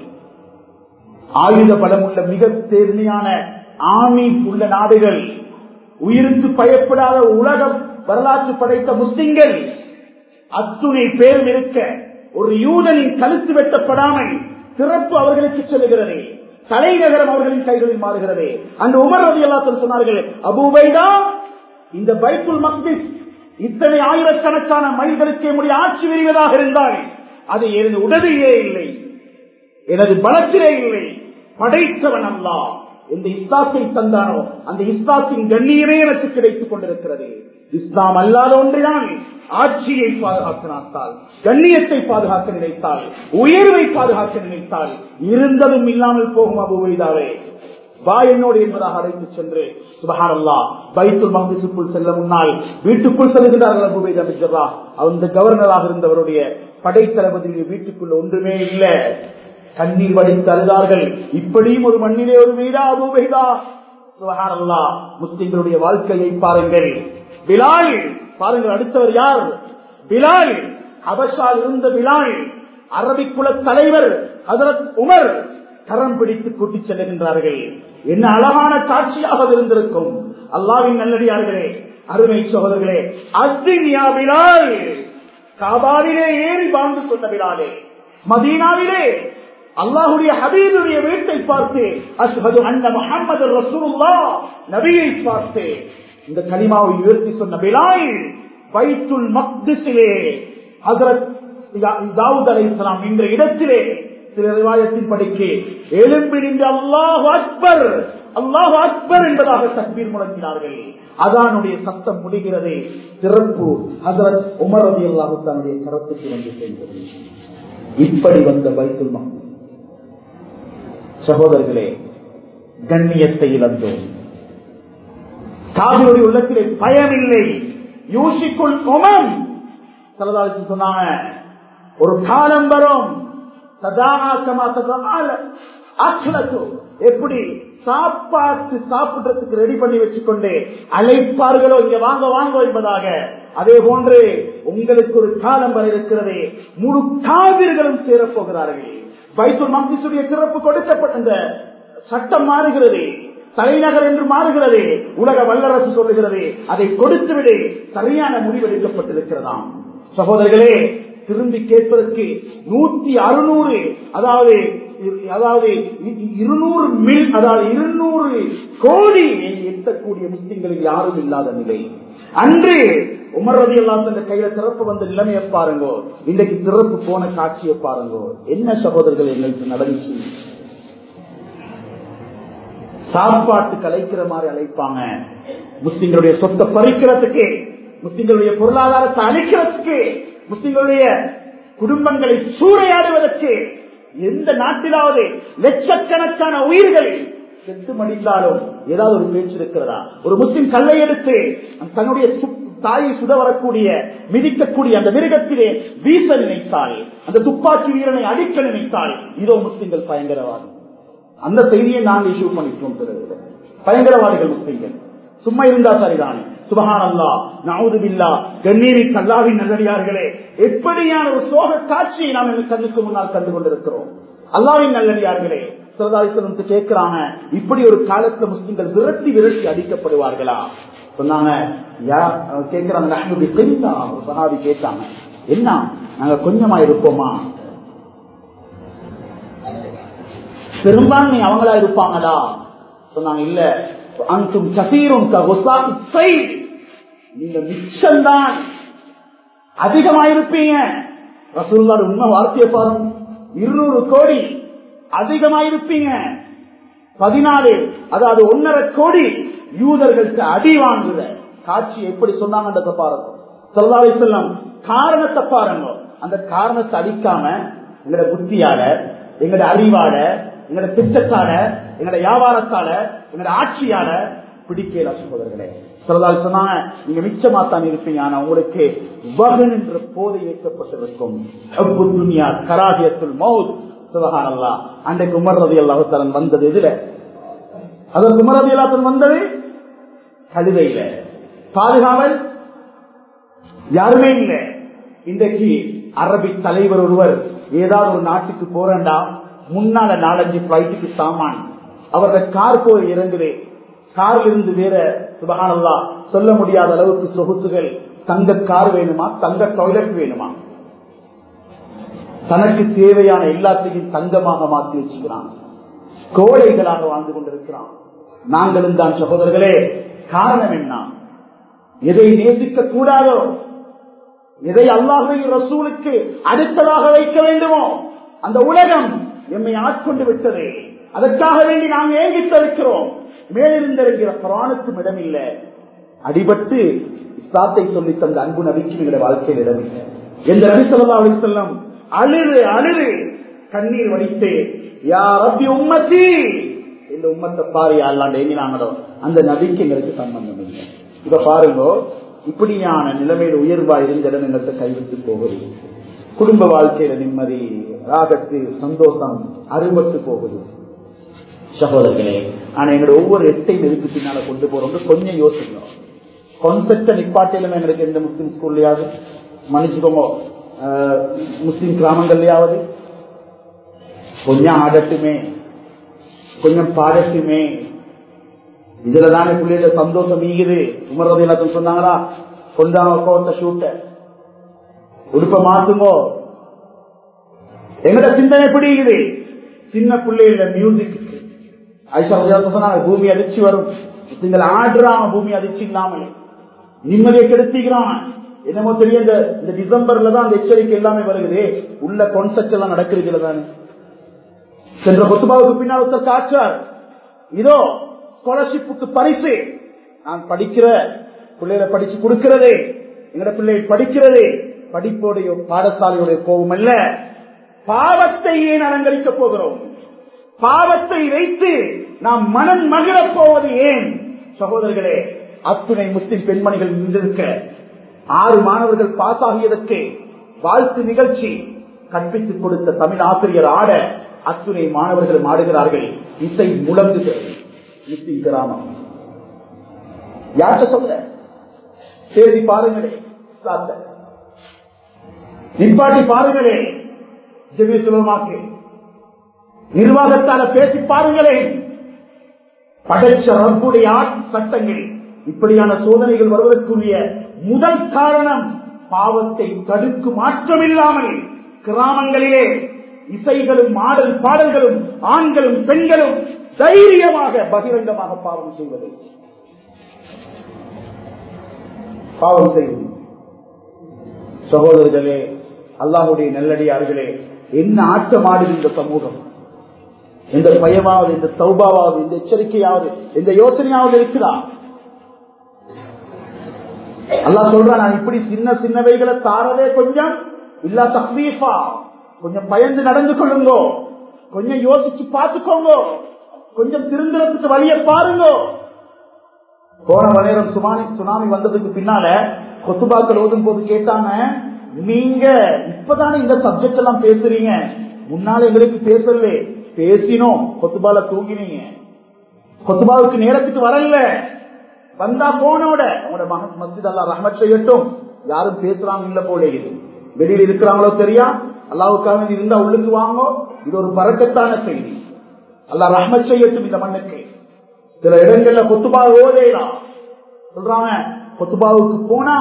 [SPEAKER 1] ஆயுத பலம் உள்ள மிக தேர்மையான ஆமி உள்ள நாடுகள் உயிருக்கு பயப்படாத உலகம் வரலாற்று படைத்த முஸ்லிம்கள் அத்துணை பேரும் இருக்க ஒரு யூதனின் கழுத்து வெட்டப்படாமல் சிறப்பு அவர்களுக்கு செல்லுகிறது தலைநகரம் அவர்களின் கைகளில் மாறுகிறது அந்த உமர் ரவி எல்லாத்தில் சொன்னார்கள் அபூபைதா இந்த பைத்துல் மக்திஸ் இத்தனை ஆயிரக்கணக்கான மைல்களுக்கு என்னுடைய ஆட்சி விரிவதாக இருந்தால் அது எனது உதவியே இல்லை எனது பலத்திலே இல்லை படைத்தவன் அல்லா இந்த இஸ்லாத்தை தந்தானோ அந்த இஸ்லாத்தின் கண்ணியமே எனக்கு கிடைத்துக் கொண்டிருக்கிறது இஸ்லாம் அல்லாத ஒன்றுதான் ஆட்சியை பாதுகாக்க நினைத்தால் கண்ணியத்தை பாதுகாக்க நினைத்தால் உயர்வை பாதுகாக்க நினைத்தால் இருந்ததும் இல்லாமல் போகும் அபுவைதாவே வா என்னோடு என்பதாக அழைத்து சென்று சுபஹானல்லா பைத்துல் மஹதிசுக்குள் செல்ல முன்னால் வீட்டுக்குள் செல்கின்றார்கள் அபுபைதா மிஜர்ரா அந்த கவர்னராக இருந்தவருடைய படைத்தளபதியுடைய வீட்டுக்குள்ள ஒன்றுமே இல்லை கண்ணீர் வடித்து அழுதார்கள் இப்படியும் ஒரு மண்ணிலே ஒரு வீடா அபுபைதா சுபஹானல்லா முஸ்லிம்களுடைய வாழ்க்கையை பாருங்கள் பிலால் பாருங்கள் அடுத்தவர் யார் பிலால் அபஷால் இருந்த பிலால் அரபிக்குல தலைவர் ஹதரத் உமர் கரம் பிடித்து கூட்டிச் செல்லுகின்றார்கள் என்ன அழகான காட்சியாக இருந்திருக்கும் அல்லாவின் நல்லடியார்களே அருமை சகோதரர்களே அஸ்தின்யா பிலால் காபாவிலே ஏறி வாழ்ந்து சொன்ன பிலாலே மதீனாவிலே அல்லாஹுடைய ஹபீபுடைய வீட்டை பார்த்து அஸ்ஹது அன்ன முஹம்மது ரசூலுல்லா நபியை பார்த்து இந்த கலிமாவை உயர்த்தி சொன்ன பிலால் பைத்துல் மக்திஸிலே ஹஜரத் தாவூத் அலைஹிஸ்ஸலாம் என்ற இடத்திலே சில ரிவாயத்தின் படிக்கு எழும்பி நின்று அல்லாஹ் அக்பர் அல்லாஹ் அக்பர் என்பதாக தக்பீர் முழங்கினார்கள் அதானுடைய சத்தம் முடிகிறது சிறப்பு ஹசரத் உமர் ரதி அல்லாஹு தன்னுடைய கரத்துக்கு வந்து சேர்ந்தது இப்படி வந்த பைத்துல் மஹ் சகோதரர்களே கண்ணியத்தை இழந்தோம் காவிரியுடைய உள்ளத்திலே பயம் இல்லை யூசிக்குள் உமம் சலதாலிச்சு சொன்னாங்க ஒரு காலம் வரும் எப்படி சாப்பாட்டு சாப்பிடுறதுக்கு ரெடி பண்ணி வச்சுக்கொண்டு அழைப்பார்களோ இங்க வாங்க வாங்க என்பதாக அதே போன்று உங்களுக்கு ஒரு காலம் வர இருக்கிறது முழு காவிர்களும் சேரப்போகிறார்கள் பைத்துல் மக்திசுடைய சிறப்பு கொடுக்கப்பட்ட சட்டம் மாறுகிறது தலைநகர் என்று மாறுகிறது உலக வல்லரசு சொல்லுகிறது அதை கொடுத்து விடு சரியான முடிவு எடுக்கப்பட்டிருக்கிறதாம் சகோதரர்களே திரும்பி கேட்பதற்கு நூத்தி அறுநூறு அதாவது அதாவது இருநூறு மில் அதாவது இருநூறு கோடி எட்டக்கூடிய முஸ்லிம்களில் யாரும் இல்லாத நிலை அன்று உமர் ரதி எல்லாம் தந்த கையில திறப்பு வந்த நிலைமையை பாருங்க இன்றைக்கு திறப்பு போன காட்சியை பாருங்க என்ன சகோதரர்கள் எங்களுக்கு நடந்துச்சு சாப்பாட்டு கலைக்கிற மாதிரி அழைப்பாங்க முஸ்லிம்களுடைய சொத்தை பறிக்கிறதுக்கு முஸ்லிம்களுடைய பொருளாதாரத்தை அழிக்கிறதுக்கு முஸ்லிம்களுடைய குடும்பங்களை சூறையாடுவதற்கு எந்த நாட்டிலாவது லட்சக்கணக்கான உயிர்கள் செத்து மடிந்தாலும் ஏதாவது ஒரு பேச்சு இருக்கிறதா ஒரு முஸ்லிம் கல்லை எடுத்து தன்னுடைய தாயை சுட வரக்கூடிய மிதிக்கக்கூடிய அந்த மிருகத்திலே வீச நினைத்தால் அந்த துப்பாக்கி வீரனை அடிக்க நினைத்தால் இதோ முஸ்லிம்கள் பயங்கரவாதி அந்த செய்தியை நாங்கள் இஷ்யூ பண்ணிட்டோம் பிறகு பயங்கரவாதிகள் முஸ்லிம்கள் சும்மா இருந்தா சரிதானே சுபஹான் அல்லா நவுது பில்லா கண்ணீரி கல்லாவின் நல்லடியார்களே எப்படியான ஒரு சோக காட்சியை நாம் எங்கள் கண்ணுக்கு முன்னால் கண்டு கொண்டிருக்கிறோம் அல்லாவின் நல்லடியார்களே சிறதாரிசனத்து கேட்கிறாங்க இப்படி ஒரு காலத்துல முஸ்லிம்கள் விரட்டி விரட்டி அடிக்கப்படுவார்களா சொன்னாங்க கேட்கிறாங்க சஹாபி கேட்டாங்க என்ன நாங்க கொஞ்சமா இருப்போமா பெரும்பான்மை அவங்களா இருப்பாங்களா சொன்னாங்க இல்ல அங்கும் கசீரும் நீங்க மிச்சம்தான் அதிகமாயிருப்பீங்க ரசூல்லாடு உண்மை வார்த்தையை பாருங்க இருநூறு கோடி அதிகமாயிருப்பீங்க பதினாலு அதாவது ஒன்னரை கோடி யூதர்களுக்கு அடி வாங்குற காட்சி எப்படி சொன்னாங்கன்றத பாருங்க சொல்லாவை செல்லம் காரணத்தை பாருங்க அந்த காரணத்தை அடிக்காம எங்கட புத்தியால எங்கட அறிவால எங்கட திட்டத்தால எங்கட வியாபாரத்தால எங்கட ஆட்சியால பிடிக்கல சகோதரர்களே சிலதால் சொன்னாங்க நீங்க மிச்சமா தான் இருப்பீங்க ஆனா உங்களுக்கு வகன் என்ற போதை வைக்கப்பட்டிருக்கும் துனியா கராகியத்துல் மவுத் சுபகானல்லா அன்றைக்கு உமர் ரதி அல்லாஹுத்தலன் வந்தது இதுல அதற்கு உமர் ரதி அல்லாத்தன் வந்தது கழுதையில பாதுகாவல் யாருமே இல்லை இன்றைக்கு அரபி தலைவர் ஒருவர் ஏதாவது ஒரு நாட்டுக்கு போறண்டா முன்னால நாலஞ்சு பிளைட்டுக்கு சாமான் அவர்கள் கார் போய் இறங்குது காரில் இருந்து வேற சுபகானல்லா சொல்ல முடியாத அளவுக்கு சொகுசுகள் தங்க கார் வேணுமா தங்க டாய்லெட் வேணுமா தனக்கு தேவையான எல்லாத்தையும் தங்கமாக மாற்றி வச்சுக்கிறான் கோழைகளாக வாழ்ந்து கொண்டிருக்கிறான் நாங்களும் தான் சகோதரர்களே காரணம் என்ன எதை நேசிக்க கூடாதோ எதை அல்லாஹையும் ரசூலுக்கு அடுத்ததாக வைக்க வேண்டுமோ அந்த உலகம் எம்மை ஆட்கொண்டு விட்டது அதற்காக வேண்டி நாங்கள் ஏங்கி தவிக்கிறோம் மேலிருந்திருக்கிற புராணுக்கும் இடமில்லை அடிபட்டு இஸ்லாத்தை சொல்லி தந்த அன்பு நபிக்கும் எங்களுடைய வாழ்க்கையில் இடமில்லை எந்த நபி சொல்லா அலி செல்லம் அழுது அழுது கண்ணீர் வடித்து யார் அப்படி உம்மத்தி இந்த உம்மத்தை பாரு யாரெல்லாம் எங்கினாங்களோ அந்த நபிக்கு எங்களுக்கு சம்பந்தம் இல்லை இப்ப பாருங்க இப்படியான நிலைமையில உயர்வா இருந்த இடம் எங்கள்கிட்ட கைவிட்டு போகுது குடும்ப வாழ்க்கையில நிம்மதி ராகத்து சந்தோஷம் அறுபட்டு போகுது சகோதரர்களே ஆனா எங்களோட ஒவ்வொரு எட்டையும் எதுக்கு பின்னால கொண்டு போறோம் கொஞ்சம் யோசிக்கணும் கான்செப்ட நிப்பாட்டிலும் எங்களுக்கு எந்த முஸ்லீம் ஸ்கூல்லையாவது மன்னிச்சுக்கோங்க முஸ்லீம் கிராமங்கள்லயாவது கொஞ்சம் ஆடட்டுமே கொஞ்சம் பாடட்டுமே இதுலதானே பிள்ளைகள சந்தோஷம் ஈகுது உமர்றது எல்லாத்தையும் சொன்னாங்களா கொண்டாங்க கோத்த ஷூட்ட உடுப்ப மாத்துங்கோ எங்கட சிந்தனை எப்படி இருக்குது சின்ன பிள்ளைகள மியூசிக் ஐஷா சொன்னாங்க பூமி அதிர்ச்சி வரும் நீங்கள் ஆடுறான் பூமி அதிர்ச்சி இல்லாமல் நிம்மதியை கெடுத்திக்கிறான் என்னமோ தெரியும் இந்த டிசம்பர்ல தான் அந்த எச்சரிக்கை எல்லாமே வருகிறது உள்ள கான்செப்ட் எல்லாம் நடக்கிறது தானே சென்ற கொத்துபாவுக்கு பின்னால் ஒருத்தர் காற்றார் இதோ ஸ்காலர்ஷிப்புக்கு பரிசு நான் படிக்கிற பிள்ளைகளை படிச்சு கொடுக்கிறது எங்கட பிள்ளை படிக்கிறது படிப்போடைய பாடசாலையுடைய கோபம் அல்ல பாவத்தை ஏன் அலங்கரிக்க போகிறோம் பாவத்தை வைத்து நாம் மனம் மகிழப் போவது ஏன் சகோதரர்களே அத்துணை முஸ்லிம் பெண்மணிகள் நின்றிருக்க ஆறு மாணவர்கள் பாஸ் ஆகியதற்கு வாழ்த்து நிகழ்ச்சி கற்பித்துக் கொடுத்த தமிழ் ஆசிரியர் ஆட அத்துணை மாணவர்கள் ஆடுகிறார்கள் இசை முழங்குகிறது இசை கிராமம் யார்கிட்ட சொல்ல பேசி பாருங்களே நிப்பாட்டி பாருங்களே ஜெமி சுலமாக்கு நிர்வாகத்தால பேசி பாருங்களேன் படைச்ச ரப்புடைய சட்டங்கள் இப்படியான சோதனைகள் வருவதற்குரிய முதல் காரணம் பாவத்தை தடுக்கும் மாற்றமில்லாமல் கிராமங்களிலே இசைகளும் ஆடல் பாடல்களும் ஆண்களும் பெண்களும் தைரியமாக பகிரங்கமாக பாவம் செய்வது பாவம் செய்வது சகோதரர்களே அல்லாஹுடைய நல்லடியார்களே என்ன ஆட்டமாடுது இந்த சமூகம் இந்த பயமாவது இந்த சௌபாவது இந்த எச்சரிக்கையாவது இந்த யோசனையாவது இருக்கிறா அல்லாஹ் சொல்ற நான் இப்படி சின்ன சின்னவைகளை தாரவே கொஞ்சம் இல்ல தக்வீஃபா கொஞ்சம் பயந்து நடந்து கொள்ளுங்கோ கொஞ்சம் யோசிச்சு பார்த்துக்கோங்க கொஞ்சம் திருந்துறதுக்கு வழிய பாருங்க போன நேரம் சுமானி சுனாமி வந்ததுக்கு பின்னால கொத்துபாக்கள் ஓதும் போது கேட்டாங்க நீங்க இப்பதானே இந்த சப்ஜெக்ட் எல்லாம் பேசுறீங்க முன்னால எங்களுக்கு பேசலே பேசினோம் கொத்துபால தூங்கினீங்க கொத்துபாவுக்கு நேரத்துக்கு வரல வந்தா போனோட உங்களோட மஸ்ஜித் அல்லா ரஹமத் செய்யட்டும் யாரும் பேசுறாங்க இல்ல போல இது வெளியில் இருக்கிறாங்களோ தெரியா அல்லாவுக்காக இருந்தா உள்ளுக்கு வாங்கோ இது ஒரு பறக்கத்தான செய்தி அல்லா ரஹமத் செய்யட்டும் இந்த மண்ணுக்கு சில இடங்கள்ல கொத்துபா ஓதேலாம் சொல்றாங்க கொத்துபாவுக்கு போனா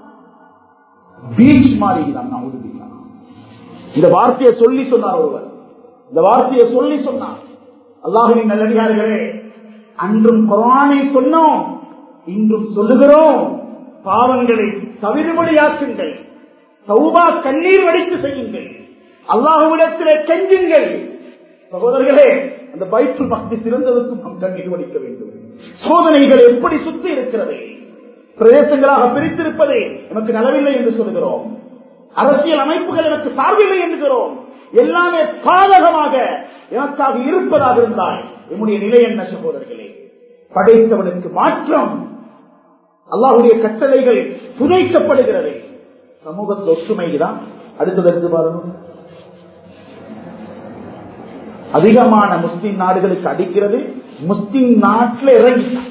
[SPEAKER 1] பீச் மாதிரி நான் உறுதிக்கலாம் இந்த வார்த்தையை சொல்லி சொன்னார் ஒருவர் இந்த வார்த்தையை சொல்லி சொன்னார் அல்லாஹுவின் நல்லடியார்களே அன்றும் குரானை சொன்னோம் இன்றும் சொல்லுகிறோம் பாவங்களை தவிடுபடியாக்குங்கள் சௌபா கண்ணீர் வடித்து செய்யுங்கள் அல்லாஹுவிடத்திலே கெஞ்சுங்கள் சகோதரர்களே அந்த பைத்துல் பக்தி சிறந்ததற்கும் நாம் கண்ணீர் வடிக்க வேண்டும் சோதனைகள் எப்படி சுத்தி இருக்கிறது பிரதேசங்களாக பிரித்திருப்பது நமக்கு நலவில்லை என்று சொல்கிறோம் அரசியல் அமைப்புகள் எனக்கு சார்பில்லை என்கிறோம் எல்லாமே பாதகமாக எனக்காக இருப்பதாக இருந்தால் என்னுடைய நிலை என்ன சகோதரர்களே படைத்தவனுக்கு மாற்றம் அல்லாஹுடைய கட்டளைகள் புதைக்கப்படுகிறது சமூகத்தில் ஒற்றுமைதான் அடுத்தது எடுத்து பாருங்க அதிகமான முஸ்லிம் நாடுகளுக்கு அடிக்கிறது முஸ்லிம் நாட்டில் இறங்கிட்டான்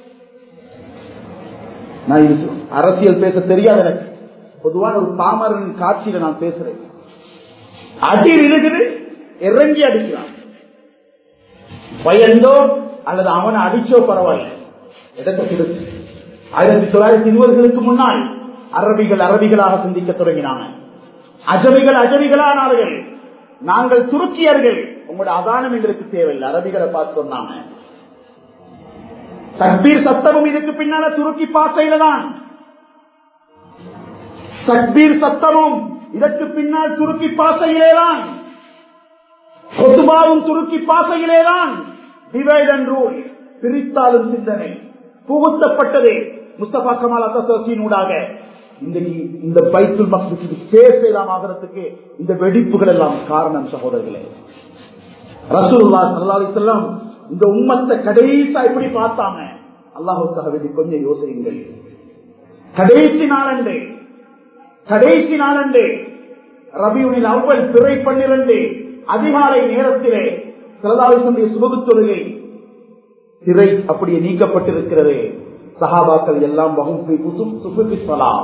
[SPEAKER 1] நான் இது அரசியல் பேச தெரியாது எனக்கு பொதுவான ஒரு பாமரன் காட்சியில நான் பேசுறேன் அடி இருக்குது இறங்கி அடிக்கிறான் பயந்தோ அல்லது அவனை அடிச்சோ பரவாயில்ல இடத்துக்கு ஆயிரத்தி தொள்ளாயிரத்தி இருபதுகளுக்கு முன்னால் அரபிகள் அரபிகளாக சிந்திக்க தொடங்கினாங்க அஜமிகள் அஜமிகளானார்கள் நாங்கள் துருக்கியர்கள் உங்களோட அதானம் எங்களுக்கு தேவையில்லை அரபிகளை பார்த்து சொன்னாங்க தக்பீர் சத்தமும் இதுக்கு பின்னால துருக்கி பாசையில தான் தக்பீர் சத்தமும் இதற்கு பின்னால் துருக்கி பாசையிலேதான் பொதுவாவும் துருக்கி பாசையிலேதான் டிவைட் அண்ட் ரூல் பிரித்தாலும் சிந்தனை புகுத்தப்பட்டது முஸ்தபா கமால் அசோசியின் ஊடாக இன்றைக்கு இந்த பைத்துல் மக்களுக்கு பேசலாம் ஆகிறதுக்கு இந்த வெடிப்புகள் எல்லாம் காரணம் சகோதரர்களே ரசூல்லா சல்லா செல்லம் இந்த உம்மத்தை கடைசா எப்படி பார்த்தாங்க அல்லாஹுக்காக வேண்டி கொஞ்சம் யோசியுங்கள் கடைசி நாளண்டு கடைசி நாளண்டு ரபியுனில் அவ்வள் பிறை பன்னிரண்டு அதிகாலை நேரத்திலே சரதாவிசனுடைய சுபகு தொழுகை திரை அப்படியே நீக்கப்பட்டிருக்கிறது சஹாபாக்கள் எல்லாம் வகுப்பு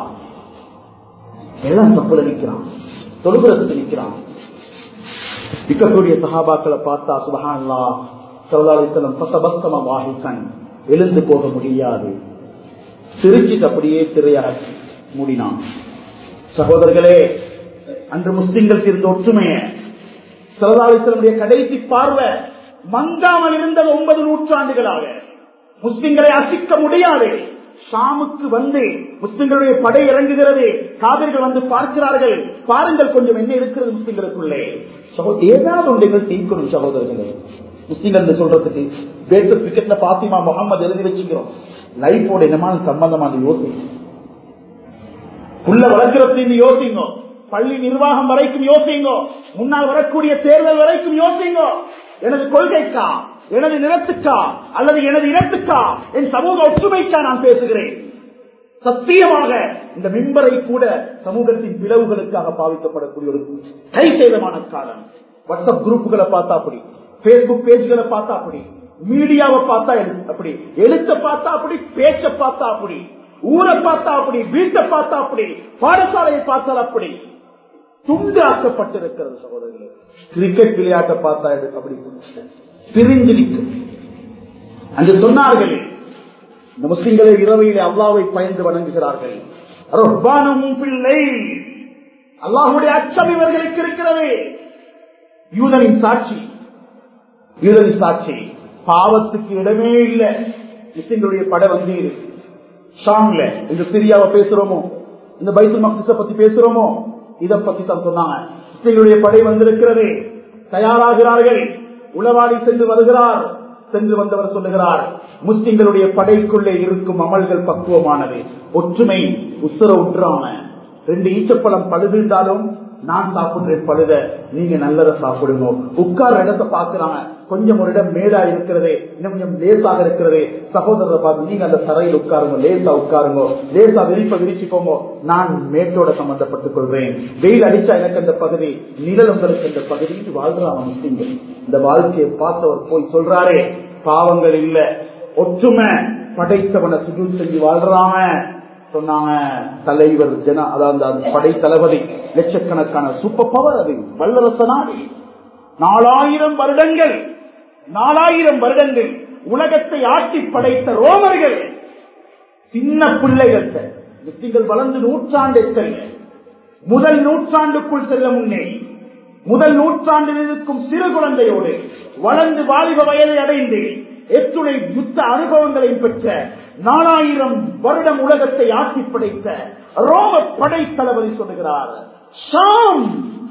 [SPEAKER 1] எல்லாம் தப்புல நிற்கிறான் தொழுகிறதுக்கு நிற்கிறான் நிற்கக்கூடிய சஹாபாக்களை பார்த்தா சுபஹான்லா சரதாவிசனம் பசபஸ்தம வாகிசன் எழுந்து போக முடியாது சிரிச்சிட்டு அப்படியே திரையாக மூடினான் சகோதரர்களே அன்று முஸ்லிம்களுக்கு இருந்த ஒற்றுமையை சரதாவிசனுடைய கடைசி பார்வை மங்காமல் இருந்தது ஒன்பது நூற்றாண்டுகளாக முஸ்லிம்களை அசிக்க முடியாது ஷாமுக்கு வந்து முஸ்லிம்களுடைய படை இறங்குகிறது காவிரிகள் வந்து பார்க்கிறார்கள் பாருங்கள் கொஞ்சம் என்ன இருக்கிறது முஸ்லிம்களுக்குள்ளே ஏதாவது ஒன்றைகள் தீர்க்கணும் சகோதரர்களே முஸ்லிம்கள் சொல்றதுக்கு பேட்டு கிரிக்கெட்ல பாத்திமா முகமது எழுதி வச்சுக்கிறோம் லைஃபோட என்னமான சம்பந்தமான யோசி உள்ள வளர்க்கிறதுக்கு யோசிங்க பள்ளி நிர்வாகம் வரைக்கும் யோசிங்க முன்னால் வரக்கூடிய தேர்தல் வரைக்கும் யோசிங்க எனது கொள்கைக்கா எனது நிறத்துக்கா அல்லது எனது இனத்துக்கா என் சமூக ஒற்றுமைக்கா நான் பேசுகிறேன் சத்தியமாக இந்த மின்பரை கூட சமூகத்தின் பிளவுகளுக்காக பாவிக்கப்படக்கூடிய ஒரு கை சேதமான காலம் வாட்ஸ்அப் குரூப்புகளை பார்த்தா அப்படி பேஸ்புக் பேஜ்களை பார்த்தா அப்படி மீடியாவை பார்த்தா அப்படி எழுத்த பார்த்தா அப்படி பேச்ச பார்த்தா அப்படி ஊரை பார்த்தா அப்படி வீட்டை பார்த்தா அப்படி பாடசாலையை பார்த்தால் அப்படி துண்டு ஆக்கப்பட்டிருக்கிறது சகோதரர்களே கிரிக்கெட் விளையாட்டை பார்த்தா அப்படி பிரிஞ்சு நிற்கும் அன்று சொன்னார்கள் இந்த முஸ்லிம்களை இரவையிலே அல்லாவை பயந்து வணங்குகிறார்கள் ரஹ்பானமும் பிள்ளை அல்லாஹுடைய அச்சம் இவர்களுக்கு இருக்கிறது யூதனின் சாட்சி யூதனின் சாட்சி பாவத்துக்கு இடமே இல்லை முஸ்லிம்களுடைய படை வந்து ஷாம்ல இந்த சிரியாவை பேசுறோமோ இந்த பைத்துல் மக்திச பத்தி பேசுறோமோ இத பத்தி தான் சொன்னாங்க முஸ்லிம்களுடைய படை வந்திருக்கிறது தயாராகிறார்கள் உளவாடி சென்று வருகிறார் சென்று வந்தவர் சொல்லுகிறார் முஸ்லிம்களுடைய படைக்குள்ளே இருக்கும் அமல்கள் பக்குவமானது ஒற்றுமை உசுர உற்றாம ரெண்டு ஈச்சப்பழம் பழுதுண்டாலும் நான் சாப்பிடுறேன் பழுத நீங்க நல்லதை சாப்பிடுங்க உட்கார இடத்தை பாக்குறாங்க கொஞ்சம் ஒரு இடம் மேடா இருக்கிறது இன்னும் கொஞ்சம் லேசாக இருக்கிறது சகோதரரை பார்த்து நீங்க அந்த தரையில் உட்காருங்க லேசா உட்காருங்க லேசா விரிப்ப விரிச்சுக்கோங்க நான் மேட்டோட சம்பந்தப்பட்டுக் கொள்றேன் வெயில் அடிச்சா எனக்கு அந்த பகுதி நிழல் உங்களுக்கு அந்த பகுதி வாழ்றாங்க முஸ்லீம்கள் இந்த வாழ்க்கையை பார்த்தவர் போய் சொல்றாரே பாவங்கள் இல்ல ஒற்றுமை படைத்தவனை சுஜூல் செஞ்சு வாழ்றாங்க சொன்னாங்க தலைவர் ஜன அதாவது அந்த படை தளபதி லட்சக்கணக்கான சூப்பர் பவர் அது வல்லரச நாடு நாலாயிரம் வருடங்கள் நாலாயிரம் வருடங்கள் உலகத்தை ஆட்டி படைத்த ரோமர்கள் சின்ன பிள்ளைகள் முஸ்லிம்கள் வளர்ந்து நூற்றாண்டை செல்ல முதல் நூற்றாண்டுக்குள் செல்ல முன்னே முதல் நூற்றாண்டில் இருக்கும் சிறு குழந்தையோடு வளர்ந்து வாலிப வயதை அடைந்து எத்துணை யுத்த அனுபவங்களை பெற்ற நாலாயிரம் வருடம் உலகத்தை ஆட்சி படைத்த ரோம படை தளபதி சொல்லுகிறார் ஷாம்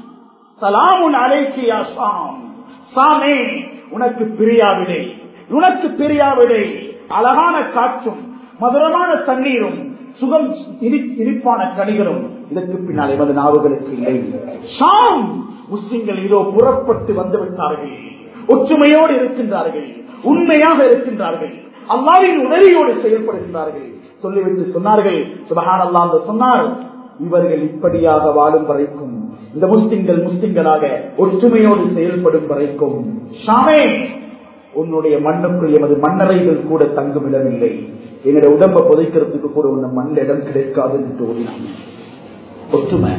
[SPEAKER 1] சலாமுன் அலைக்கியா ஷாம் சாமே உனக்கு பிரியாவிடை உனக்கு பிரியாவிடை அழகான காற்றும் மதுரமான தண்ணீரும் சுகம் இனிப்பான கனிகளும் இதற்கு பின்னால் எமது நாவுகளுக்கு இல்லை ஷாம் முஸ்லிம்கள் இதோ புறப்பட்டு வந்து விட்டார்கள் ஒற்றுமையோடு இருக்கின்றார்கள் உண்மையாக இருக்கின்றார்கள் அல்லாவின் உதவியோடு செயல்படுகின்றார்கள் சொல்லிவிட்டு சொன்னார்கள் சுபகான் அல்லா சொன்னார் இவர்கள் இப்படியாக வாழும் வரைக்கும் இந்த முஸ்லிம்கள் முஸ்லிம்களாக ஒற்றுமையோடு செயல்படும் வரைக்கும் ஷாமே உன்னுடைய மண்ணுக்குள் எமது மண்ணறைகள் கூட தங்குமிடவில்லை எங்களுடைய உடம்பை புதைக்கிறதுக்கு கூட உன்ன மண்ணில் இடம் கிடைக்காது என்று ஓடினாங்க ஒற்றுமை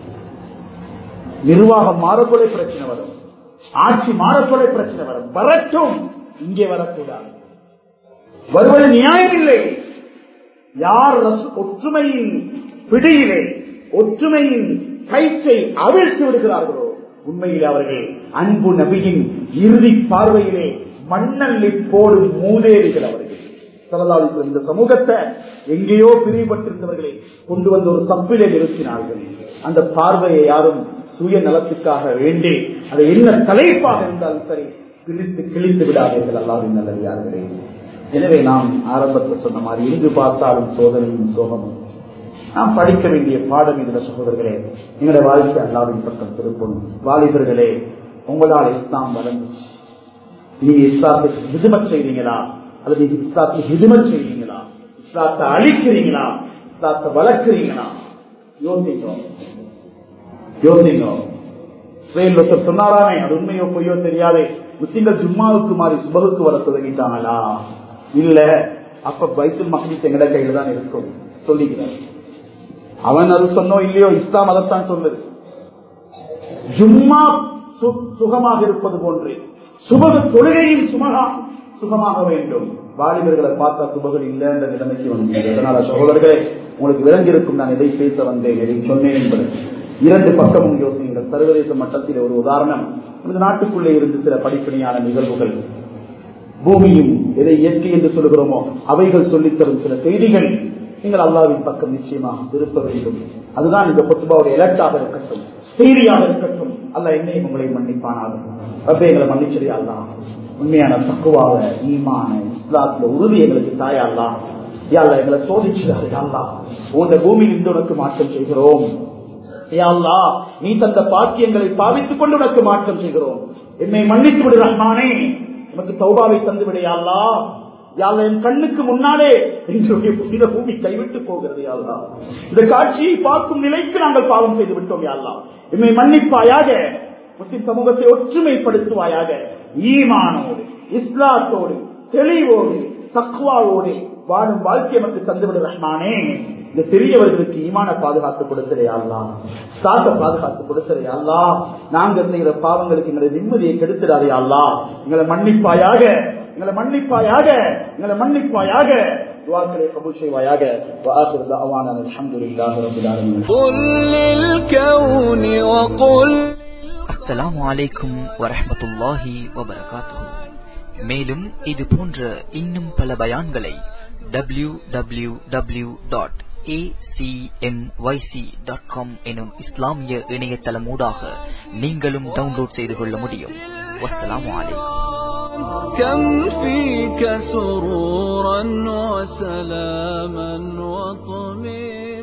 [SPEAKER 1] நிர்வாகம் மாறக்கூட பிரச்சனை வரும் ஆட்சி மாறக்கூட பிரச்சனை வரும் வரட்டும் இங்கே வரக்கூடாது வருவது நியாயம் இல்லை யார் ஒற்றுமையின் பிடியிலே ஒற்றுமையின் கயிற்றை அவிழ்த்து விடுகிறார்களோ உண்மையில் அவர்கள் அன்பு நபியின் இறுதி பார்வையிலே மண்ணள்ளி போடும் மூதேறிகள் அவர்கள் சரதாளிகள் இந்த சமூகத்தை எங்கேயோ பிரிவுபட்டிருந்தவர்களை கொண்டு வந்து ஒரு தப்பிலே நிறுத்தினார்கள் அந்த பார்வையை யாரும் சுய நலத்துக்காக வேண்டி அது என்ன தலைப்பாக இருந்தாலும் சரி பிரித்து கிழித்து விடாதீர்கள் அல்லாவின் நல்லே எனவே நாம் ஆரம்பத்தில் சொன்ன மாதிரி எங்கு பார்த்தாலும் சோதனையும் சோகமும் நாம் படிக்க வேண்டிய பாடம் இதுல சகோதரர்களே எங்களுடைய வாழ்க்கை அல்லாவின் பக்கம் திருப்பணும் வாலிபர்களே உங்களால் இஸ்லாம் வளர்ந்துச்சு நீங்க இஸ்லாத்துக்கு ஹிதுமத் செய்றீங்களா அல்லது இஸ்லாத்துக்கு ஹிதுமத் செய்றீங்களா இஸ்லாத்தை அழிக்கிறீங்களா இஸ்லாத்தை வளர்க்கிறீங்களா யோசிங்க யோசிங்க இஸ்ரேல் ஒருத்தர் சொன்னாராமே அது உண்மையோ பொய்யோ தெரியாது முஸ்லிம்கள் ஜும்மாவுக்கு மாறி சுபகுக்கு வர தொடங்கிட்டாங்களா இல்ல அப்ப பைத்துல் மஹ்மீத் எங்கட கையில தான் இருக்கும் சொல்லிக்கிறார் அவன் அது சொன்னோ இல்லையோ இஸ்லாம் அதைத்தான் சொல்லுது ஜும்மா சுகமாக இருப்பது போன்று சுபக தொழுகையும் சுமகா சுகமாக வேண்டும் வாலிபர்களை பார்த்தா சுபகள் இல்லை என்ற நிலைமைக்கு வந்து அதனால சகோதரர்களே உங்களுக்கு விளங்கி இருக்கும் நான் எதை பேச வந்தேன் எதை சொன்னேன் என்பது இரண்டு பக்கமும் யோசிங்கள் சர்வதேச மட்டத்தில் ஒரு உதாரணம் நமது நாட்டுக்குள்ளே இருந்து சில படிப்பணியான நிகழ்வுகள் பூமியும் எதை இயற்கை என்று சொல்லுகிறோமோ அவைகள் சொல்லித்தரும் சில செய்திகள் நீங்கள் அல்லாவின் பக்கம் நிச்சயமாக திருப்ப வேண்டும் அதுதான் இந்த பொத்துபாவுடைய இலக்காக இருக்கட்டும் செய்தியாக இருக்கட்டும் அல்ல என்னையும் உங்களை மன்னிப்பானாக ரப்பே எங்களை மன்னிச்சதே அல்லா உண்மையான தக்குவாக ஈமான இஸ்லாத்துல உறுதி எங்களுக்கு தாயல்லா யாழ்லா எங்களை சோதிச்சுதாரு அல்லா உங்க பூமியில் இருந்து உனக்கு மாற்றம் செய்கிறோம் யாழ்லா நீ தந்த பாக்கியங்களை பாவித்துக் கொண்டு உனக்கு மாற்றம் செய்கிறோம் என்னை மன்னித்து விடு ரஹ்மானே உனக்கு தௌபாவை தந்து விடையாளா யாழ் என் கண்ணுக்கு முன்னாலே எங்களுடைய புனித பூமி கைவிட்டு போகிறது யாழ்லா இந்த காட்சியை பார்க்கும் நிலைக்கு நாங்கள் பாவம் செய்து விட்டோம் யாழ்லா என்னை மன்னிப்பாயாக முஸ்லிம் சமூகத்தை ஒற்றுமைப்படுத்துவாயாக ஈமானோடு இஸ்லாத்தோடு தெளிவோடு தக்குவாவோடு வாழும் வாழ்க்கை நமக்கு தந்துவிடு ரஹ்மானே இந்த பெரியவர்களுக்கு ஈமான பாதுகாத்து கொடுக்கிறே அல்லா சாத்த பாதுகாத்து கொடுக்கிறே அல்லா நாங்கள் செய்கிற பாவங்களுக்கு எங்களை நிம்மதியை கெடுத்துடாதே அல்லா எங்களை மன்னிப்பாயாக எங்களை மன்னிப்பாயாக எங்களை மன்னிப்பாயாக துவாக்களை கபூல் செய்வாயாக وآخر دعوانا الحمد لله رب العالمين
[SPEAKER 2] قل للكون وقل
[SPEAKER 3] அஸ்ஸலாமு அலைக்கும் வரஹ்மத்துல்லாஹி வபரகாத்துஹு மேலும் இது போன்ற இன்னும் பல பயான்களை டபிள்யூ டபிள்யூ டபிள்யூ டாட் எனும் இஸ்லாமிய இணையதளம் ஊடாக நீங்களும் டவுன்லோட் செய்து கொள்ள முடியும் வஸ்ஸலாமு அலைக்கும்
[SPEAKER 2] كم فيك سرورا وسلاما وطمئنا